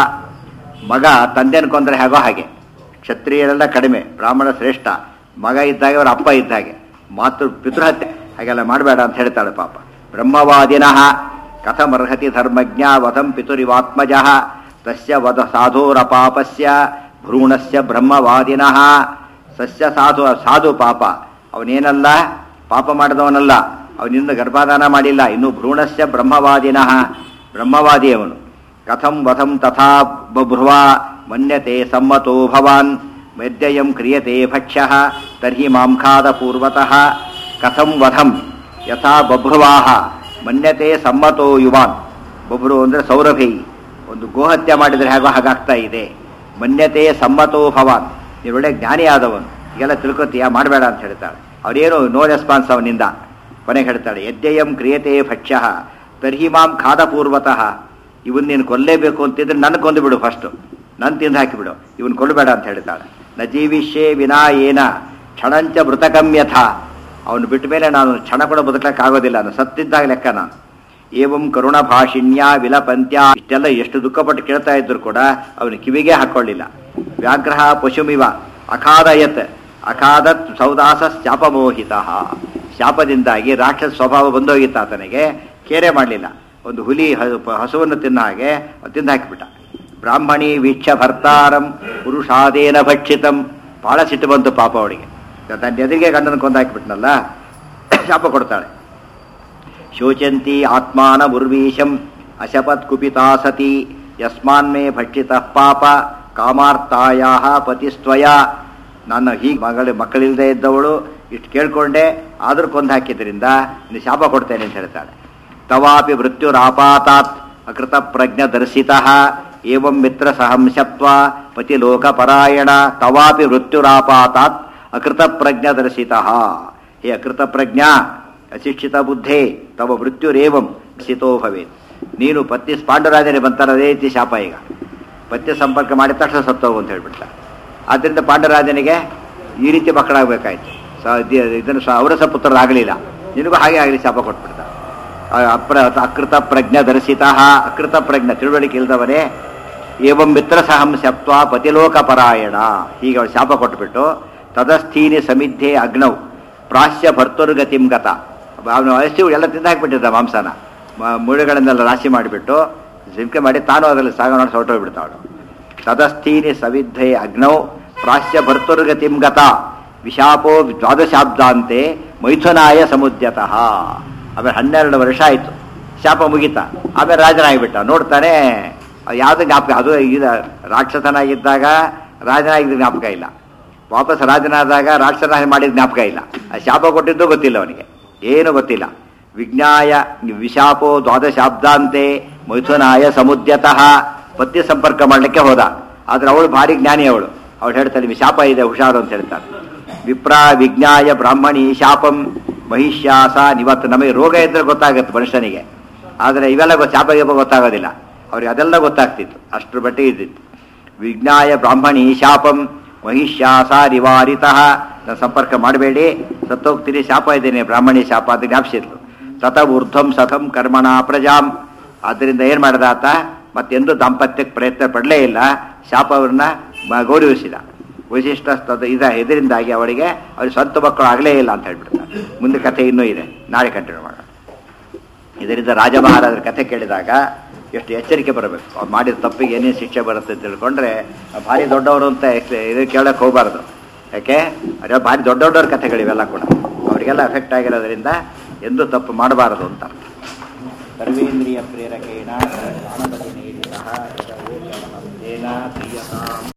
ಮಗ ತಂದೆನ ಕೊಂದ್ರೆ ಹೇಗೋ ಹಾಗೆ ಕ್ಷತ್ರಿಯರೆಲ್ಲ ಕಡಿಮೆ ಬ್ರಾಹ್ಮಣ ಶ್ರೇಷ್ಠ ಮಗ ಇದ್ದಾಗೆ ಅವರ ಅಪ್ಪ ಇದ್ದಾಗೆ ಮಾತೃ ಪಿತೃಹತ್ಯೆ ಹಾಗೆಲ್ಲ ಮಾಡಬೇಡ ಅಂತ ಹೇಳ್ತಾಳೆ ಪಾಪ ಬ್ರಹ್ಮವಾದಿನಃ ಕಥಮರ್ಹತಿ ಧರ್ಮಜ್ಞ ವಧಂ ಪಿತುರಿವಾತ್ಮಜ ತಸ್ಯ ವಧ ಸಾಧೋರ ಪಾಪಸ್ಯ ಭ್ರೂಣಸ್ಯ ಬ್ರಹ್ಮವಾದಿನಃ ಸಸ್ಯ ಸಾಧು ಸಾಧು ಪಾಪ ಅವನೇನಲ್ಲ ಪಾಪ ಮಾಡಿದವನಲ್ಲ ಅವನಿಂದ ಗರ್ಭಾಧಾನ ಮಾಡಿಲ್ಲ ಇನ್ನು ಭ್ರೂಣಸ್ಯ ಬ್ರಹ್ಮವಾದಿನಃ ಬ್ರಹ್ಮವಾದಿ ಅವನು ಕಥಂ ವಧಂ ತಥಾ ಬಭ್ರುವ ಮನ್ಯತೆ ಸಮ್ಮತೋ ಭವಾನ್ ವೈದ್ಯಯಂ ಕ್ರಿಯತೆ ಭಕ್ಷ್ಯ ತರ್ಹಿ ಮಾಂ ಖಾದ ಪೂರ್ವತಃ ಕಥಂ ವಧಂ ಯಥಾ ಬಭ್ರುವಾಹ ಮನ್ಯತೆ ಸಮ್ಮತೋ ಯುವಾನ್ ಬಭ್ರು ಅಂದರೆ ಸೌರಭಿ ಒಂದು ಗೋಹತ್ಯೆ ಮಾಡಿದರೆ ಹೇಗೋ ಹಾಗಾಗ್ತಾ ಇದೆ ಮನ್ಯತೆ ಸಮ್ಮತೋ ಭವಾನ್ ನೀನು ಒಳ್ಳೆ ಜ್ಞಾನಿ ಆದವನು ಈಗೆಲ್ಲ ತಿಳ್ಕೊತೀಯ ಮಾಡಬೇಡ ಅಂತ ಹೇಳ್ತಾಳೆ ಅವನೇನು ನೋ ರೆಸ್ಪಾನ್ಸ್ ಅವನಿಂದ ಕೊನೆಗೆ ಹೇಳ್ತಾಳೆ ಯದ್ಯಯಂ ಕ್ರಿಯತೆ ಭಕ್ಷ್ಯ ತರ್ಹಿ ಮಾಂ ಖಾದ ಪೂರ್ವತಃ ಇವನ್ ನೀನು ಕೊಲ್ಲೇಬೇಕು ಅಂತಿದ್ರೆ ನನ್ನ ಕೊಂದು ಬಿಡು ಫಸ್ಟು ನನ್ನ ತಿಂದು ಹಾಕಿಬಿಡು ಇವನ್ ಕೊಲ್ಲಬೇಡ ಅಂತ ಹೇಳ್ತಾಳೆ ನ ಜೀವಿಷ್ಯೆ ವಿನಾ ಏನ ಕ್ಷಣಂಚ ಮೃತಕಂ ಯಥ ಅವನು ಬಿಟ್ಟ ಮೇಲೆ ನಾನು ಕ್ಷಣ ಕೂಡ ಬದುಕಲಿಕ್ಕಾಗೋದಿಲ್ಲ ನಾನು ಸತ್ತಿದ್ದಾಗ ಲೆಕ್ಕ ನಾನು ಏವಂ ಕರುಣ ಭಾಷಿಣ್ಯ ವಿಲಪಂತ್ಯ ಇಷ್ಟೆಲ್ಲ ಎಷ್ಟು ದುಃಖಪಟ್ಟು ಕೇಳ್ತಾ ಇದ್ರು ಕೂಡ ಅವನು ಕಿವಿಗೆ ಹಾಕೊಳ್ಳಿಲ್ಲ ವ್ಯಾಘ್ರಹ ಪಶುಮಿವ ಅಖಾದಯತ್ ಅಖಾದತ್ ಸೌದಾಸ ಶಾಪಮೋಹಿತ ಶಾಪದಿಂದಾಗಿ ರಾಕ್ಷಸ ಸ್ವಭಾವ ಬಂದೋಗಿತ್ತು ಆತನಿಗೆ ಕೇರೆ ಮಾಡಲಿಲ್ಲ ಒಂದು ಹುಲಿ ಹ- ಪ- ಹಸುವನ್ನು ತಿನ್ನ ಹಾಗೆ ತಿಂದು ಹಾಕಿಬಿಟ್ಟ ಬ್ರಾಹ್ಮಣಿ ವೀಕ್ಷ ಭರ್ತಾರಂ ಪುರುಷಾದೇನ ಭಕ್ಷಿತಂ ಬಹಳ ಸಿಟ್ಟು ಬಂತು ಪಾಪ ಅವಳಿಗೆ ತನ್ನ ಎದುರಿಗೆ ಗಂಡನ ಕೊಂದು ಹಾಕಿಬಿಟ್ನಲ್ಲ ಶಾಪ ಕೊಡ್ತಾಳೆ ಶೋಚಂತಿ ಆತ್ಮಾನ ಮುರ್ವೀಶಂ ಅಶಪತ್ ಕುಪಿತಾ ಸತಿ ಯಸ್ಮಾನ್ಮೇ ಭಕ್ಷಿತ ಪಾಪ ಕಾಮಾರ್ತಾಯ ಪತಿಸ್ತ್ವಯ ನನ್ನ ಹೀಗೆ ಮಗಳ ಮಕ್ಕಳಿಲ್ಲದೆ ಇದ್ದವಳು ಇಷ್ಟು ಕೇಳ್ಕೊಂಡೆ ಆದರೂ ಕೊಂದು ಹಾಕಿದ್ರಿಂದ ನೀನು ಶಾಪ ಕೊಡ್ತೇನೆ ಅಂತ ಹೇಳ್ತಾಳೆ ತವಾಪಿ ಮೃತ್ಯುರಾಪಾತಾತ್ ಅಕೃತ ಪ್ರಜ್ಞ ದರ್ಶಿತಃ ಏವಂ ಮಿತ್ರ ಸಹಂಸತ್ವ ಪತಿ ಲೋಕಪರಾಯಣ ತವಾಪಿ ಮೃತ್ಯುರಾಪಾತಾತ್ ಅಕೃತ ಪ್ರಜ್ಞ ದರ್ಶಿತಃ ಹೇ ಅಕೃತ ಪ್ರಜ್ಞಾ ಅಶಿಕ್ಷಿತ ಬುದ್ಧೇ ತವ ಮೃತ್ಯುರೇವಂ ಸ್ಥಿತೋ ಭವೇತ್ ನೀನು ಪತ್ನಿ ಪಾಂಡುರಾಜನೇ ಬಂತಾರ ಅದೇ ರೀತಿ ಶಾಪ ಈಗ ಪತ್ನಿ ಸಂಪರ್ಕ ಮಾಡಿದ ತಕ್ಷಣ ಸತ್ತೋಗು ಅಂತ ಹೇಳ್ಬಿಡ್ತಾರೆ ಆದ್ದರಿಂದ ಪಾಂಡುರಾಜನಿಗೆ ಈ ರೀತಿ ಮಕ್ಕಳಾಗಬೇಕಾಯ್ತು ಸ ದಿ- ಇದನ್ನು ಸ ಅವರ ಪುತ್ರರಾಗಲಿಲ್ಲ ನಿನಗೂ ಹಾಗೆ ಆಗಲಿ ಶಾಪ ಕೊಟ್ಬಿಡ್ತಾರೆ ಆ ಅಪ್ರ ಅಕೃತ ಪ್ರಜ್ಞ ದರ್ಶಿತ ಅಕೃತ ಪ್ರಜ್ಞ ತಿಳುವಳಿಕೆ ಇಲ್ದವನೇ ಏವಂ ಮಿತ್ರ ಸಹಂ ಸಪ್ತ್ವ ಪತಿಲೋಕ ಪರಾಯಣ ಹೀಗೆ ಅವಳು ಶಾಪ ಕೊಟ್ಬಿಟ್ಟು ತದಸ್ಥೀನಿ ಸಮಿದ್ಧೆ ಅಗ್ನೌ ಪ್ರಾಶ್ಯ ಭರ್ತುರ್ಗತಿಂ ಗತ ಅವನು ಅಷ್ಟು ಎಲ್ಲ ತಿಂದು ಹಾಕ್ಬಿಟ್ಟಿದ್ದ ಮಾಂಸನ ಮ- ಮುಳ್ಳುಗಳನ್ನೆಲ್ಲ ರಾಶಿ ಮಾಡಿಬಿಟ್ಟು ಜಿಂಕೆ ಮಾಡಿ ತಾನು ಅದರಲ್ಲಿ ಸಾಗ ಮಾಡಿ ಹೊರಟೋಗ್ಬಿಡ್ತಾವಳು ತದಸ್ಥೀನಿ ಸವಿದ್ಧೆ ಅಗ್ನೌ ಪ್ರಾಶ್ಯ ಭರ್ತುರ್ಗತಿಂ ಗತ ವಿಶಾಪೋ ದ್ವಾದಶಾಬ್ದಾಂತೆ ಮೈಥುನಾಯ ಸಮುದ್ಯತಃ ಆಮೇಲೆ ಹನ್ನೆರಡು ವರ್ಷ ಆಯಿತು ಶಾಪ ಮುಗೀತ ಆಮೇಲೆ ರಾಜನಾಗಿಬಿಟ್ಟ ನೋಡ್ತಾನೆ ಯಾವುದು ಜ್ಞಾಪಕ ಅದು ಈಗ ರಾಕ್ಷಸನಾಗಿದ್ದಾಗ ರಾಜನಾಗಿದ್ದ ಜ್ಞಾಪಕ ಇಲ್ಲ ವಾಪಸ್ ರಾಜನಾದಾಗ ರಾಕ್ಷಸನ ಮಾಡಿದ ಜ್ಞಾಪಕ ಇಲ್ಲ ಆ ಶಾಪ ಕೊಟ್ಟಿದ್ದು ಗೊತ್ತಿಲ್ಲ ಅವನಿಗೆ ಏನು ಗೊತ್ತಿಲ್ಲ ವಿಜ್ಞಾಯ ವಿಶಾಪೋ ದ್ವಾದಶಾಬ್ದಾಂತೆ ಮೈಥುನಾಯ ಸಮುದ್ಯತಃ ಪತ್ನಿ ಸಂಪರ್ಕ ಮಾಡಲಿಕ್ಕೆ ಹೋದ ಆದ್ರೆ ಅವಳು ಭಾರಿ ಜ್ಞಾನಿ ಅವಳು ಅವಳು ಹೇಳ್ತಾಳೆ ವಿಶಾಪ ಇದೆ ಹುಷಾರು ಅಂತ ಹೇಳ್ತಾಳೆ ವಿಪ್ರ ವಿಜ್ಞಾಯ ಬ್ರಾಹ್ಮಣಿ ಶಾಪಂ ಮಹಿಷ್ಯಾಸ ಇವತ್ತು ನಮಗೆ ರೋಗ ಇದ್ರೆ ಗೊತ್ತಾಗುತ್ತೆ ಮನುಷ್ಯನಿಗೆ ಆದರೆ ಇವೆಲ್ಲ ಗೊ- ಶಾಪ ಗೀಪ ಗೊತ್ತಾಗೋದಿಲ್ಲ ಅವ್ರಿಗೆ ಅದೆಲ್ಲ ಗೊತ್ತಾಗ್ತಿತ್ತು ಅಷ್ಟ್ರ ಮಟ್ಟಿಗೆ ಇದ್ದಿತ್ತು ವಿಜ್ಞಾಯ ಬ್ರಾಹ್ಮಣಿ ಶಾಪಂ ಮಹಿಷ್ಯಾಸ ನಿವಾರಿತಃ ನಾನು ಸಂಪರ್ಕ ಮಾಡಬೇಡಿ ಸತ್ತೋಗ್ತೀನಿ ಶಾಪ ಇದ್ದೇನೆ ಬ್ರಾಹ್ಮಣಿ ಶಾಪ ಅಂತ ಜ್ಞಾಪಿಸಿದ್ಲು ತತ ಊರ್ಧ್ವಂ ಸತಂ ಕರ್ಮಣ ಪ್ರಜಾಂ ಆದ್ದರಿಂದ ಏನು ಮಾಡಿದ ಆತ ಮತ್ತೆಂದು ದಾಂಪತ್ಯಕ್ಕೆ ಪ್ರಯತ್ನ ಪಡಲೇ ಇಲ್ಲ ಶಾಪವನ್ನ ಮ- ಗೌರವಿಸಿದ ವೈಶಿಷ್ಟ್ಯ ತದ ಇದ ಇದರಿಂದಾಗಿ ಅವಳಿಗೆ ಅವ್ರಿಗೆ ಸ್ವಂತ ಮಕ್ಕಳು ಆಗಲೇ ಇಲ್ಲ ಅಂತ ಹೇಳ್ಬಿಡ್ತಾರೆ ಮುಂದೆ ಕಥೆ ಇನ್ನೂ ಇದೆ ನಾಳೆ ಕಂಟಿನ್ಯೂ ಮಾಡೋಣ ಇದರಿಂದ ರಾಜಮಹಾರಾಜರ ಕಥೆ ಕೇಳಿದಾಗ ಎಷ್ಟು ಎಚ್ಚರಿಕೆ ಬರಬೇಕು ಅವ್ರು ಮಾಡಿದ ತಪ್ಪಿಗೆ ಏನೇನು ಶಿಕ್ಷೆ ಬರುತ್ತೆ ಅಂತ ತಿಳ್ಕೊಂಡ್ರೆ ಅವ್ರು ಭಾರಿ ದೊಡ್ಡವರು ಅಂತ ಎಕ್ಸ್- ಇದು ಕೇಳಕ್ಕೆ ಹೋಗಬಾರ್ದು ಯಾಕೆ ಅದೇ ಭಾರಿ ದೊಡ್ಡ ದೊಡ್ಡವ್ರ ಕಥೆಗಳಿವೆಲ್ಲ ಕೂಡ ಅವರಿಗೆಲ್ಲ ಎಫೆಕ್ಟ್ ಆಗಿರೋದ್ರಿಂದ ಎಂದೂ ತಪ್ಪು ಮಾಡಬಾರದು ಅಂತ ಸರ್ವೇಂದ್ರಿಯ ಪ್ರೇರಕೇಣ ಜ್ಞಾನಪತಿ ನೀಡಿತಃ ಯದವೋಚಮನಂತೇನ ಪ್ರಿಯತಾಂ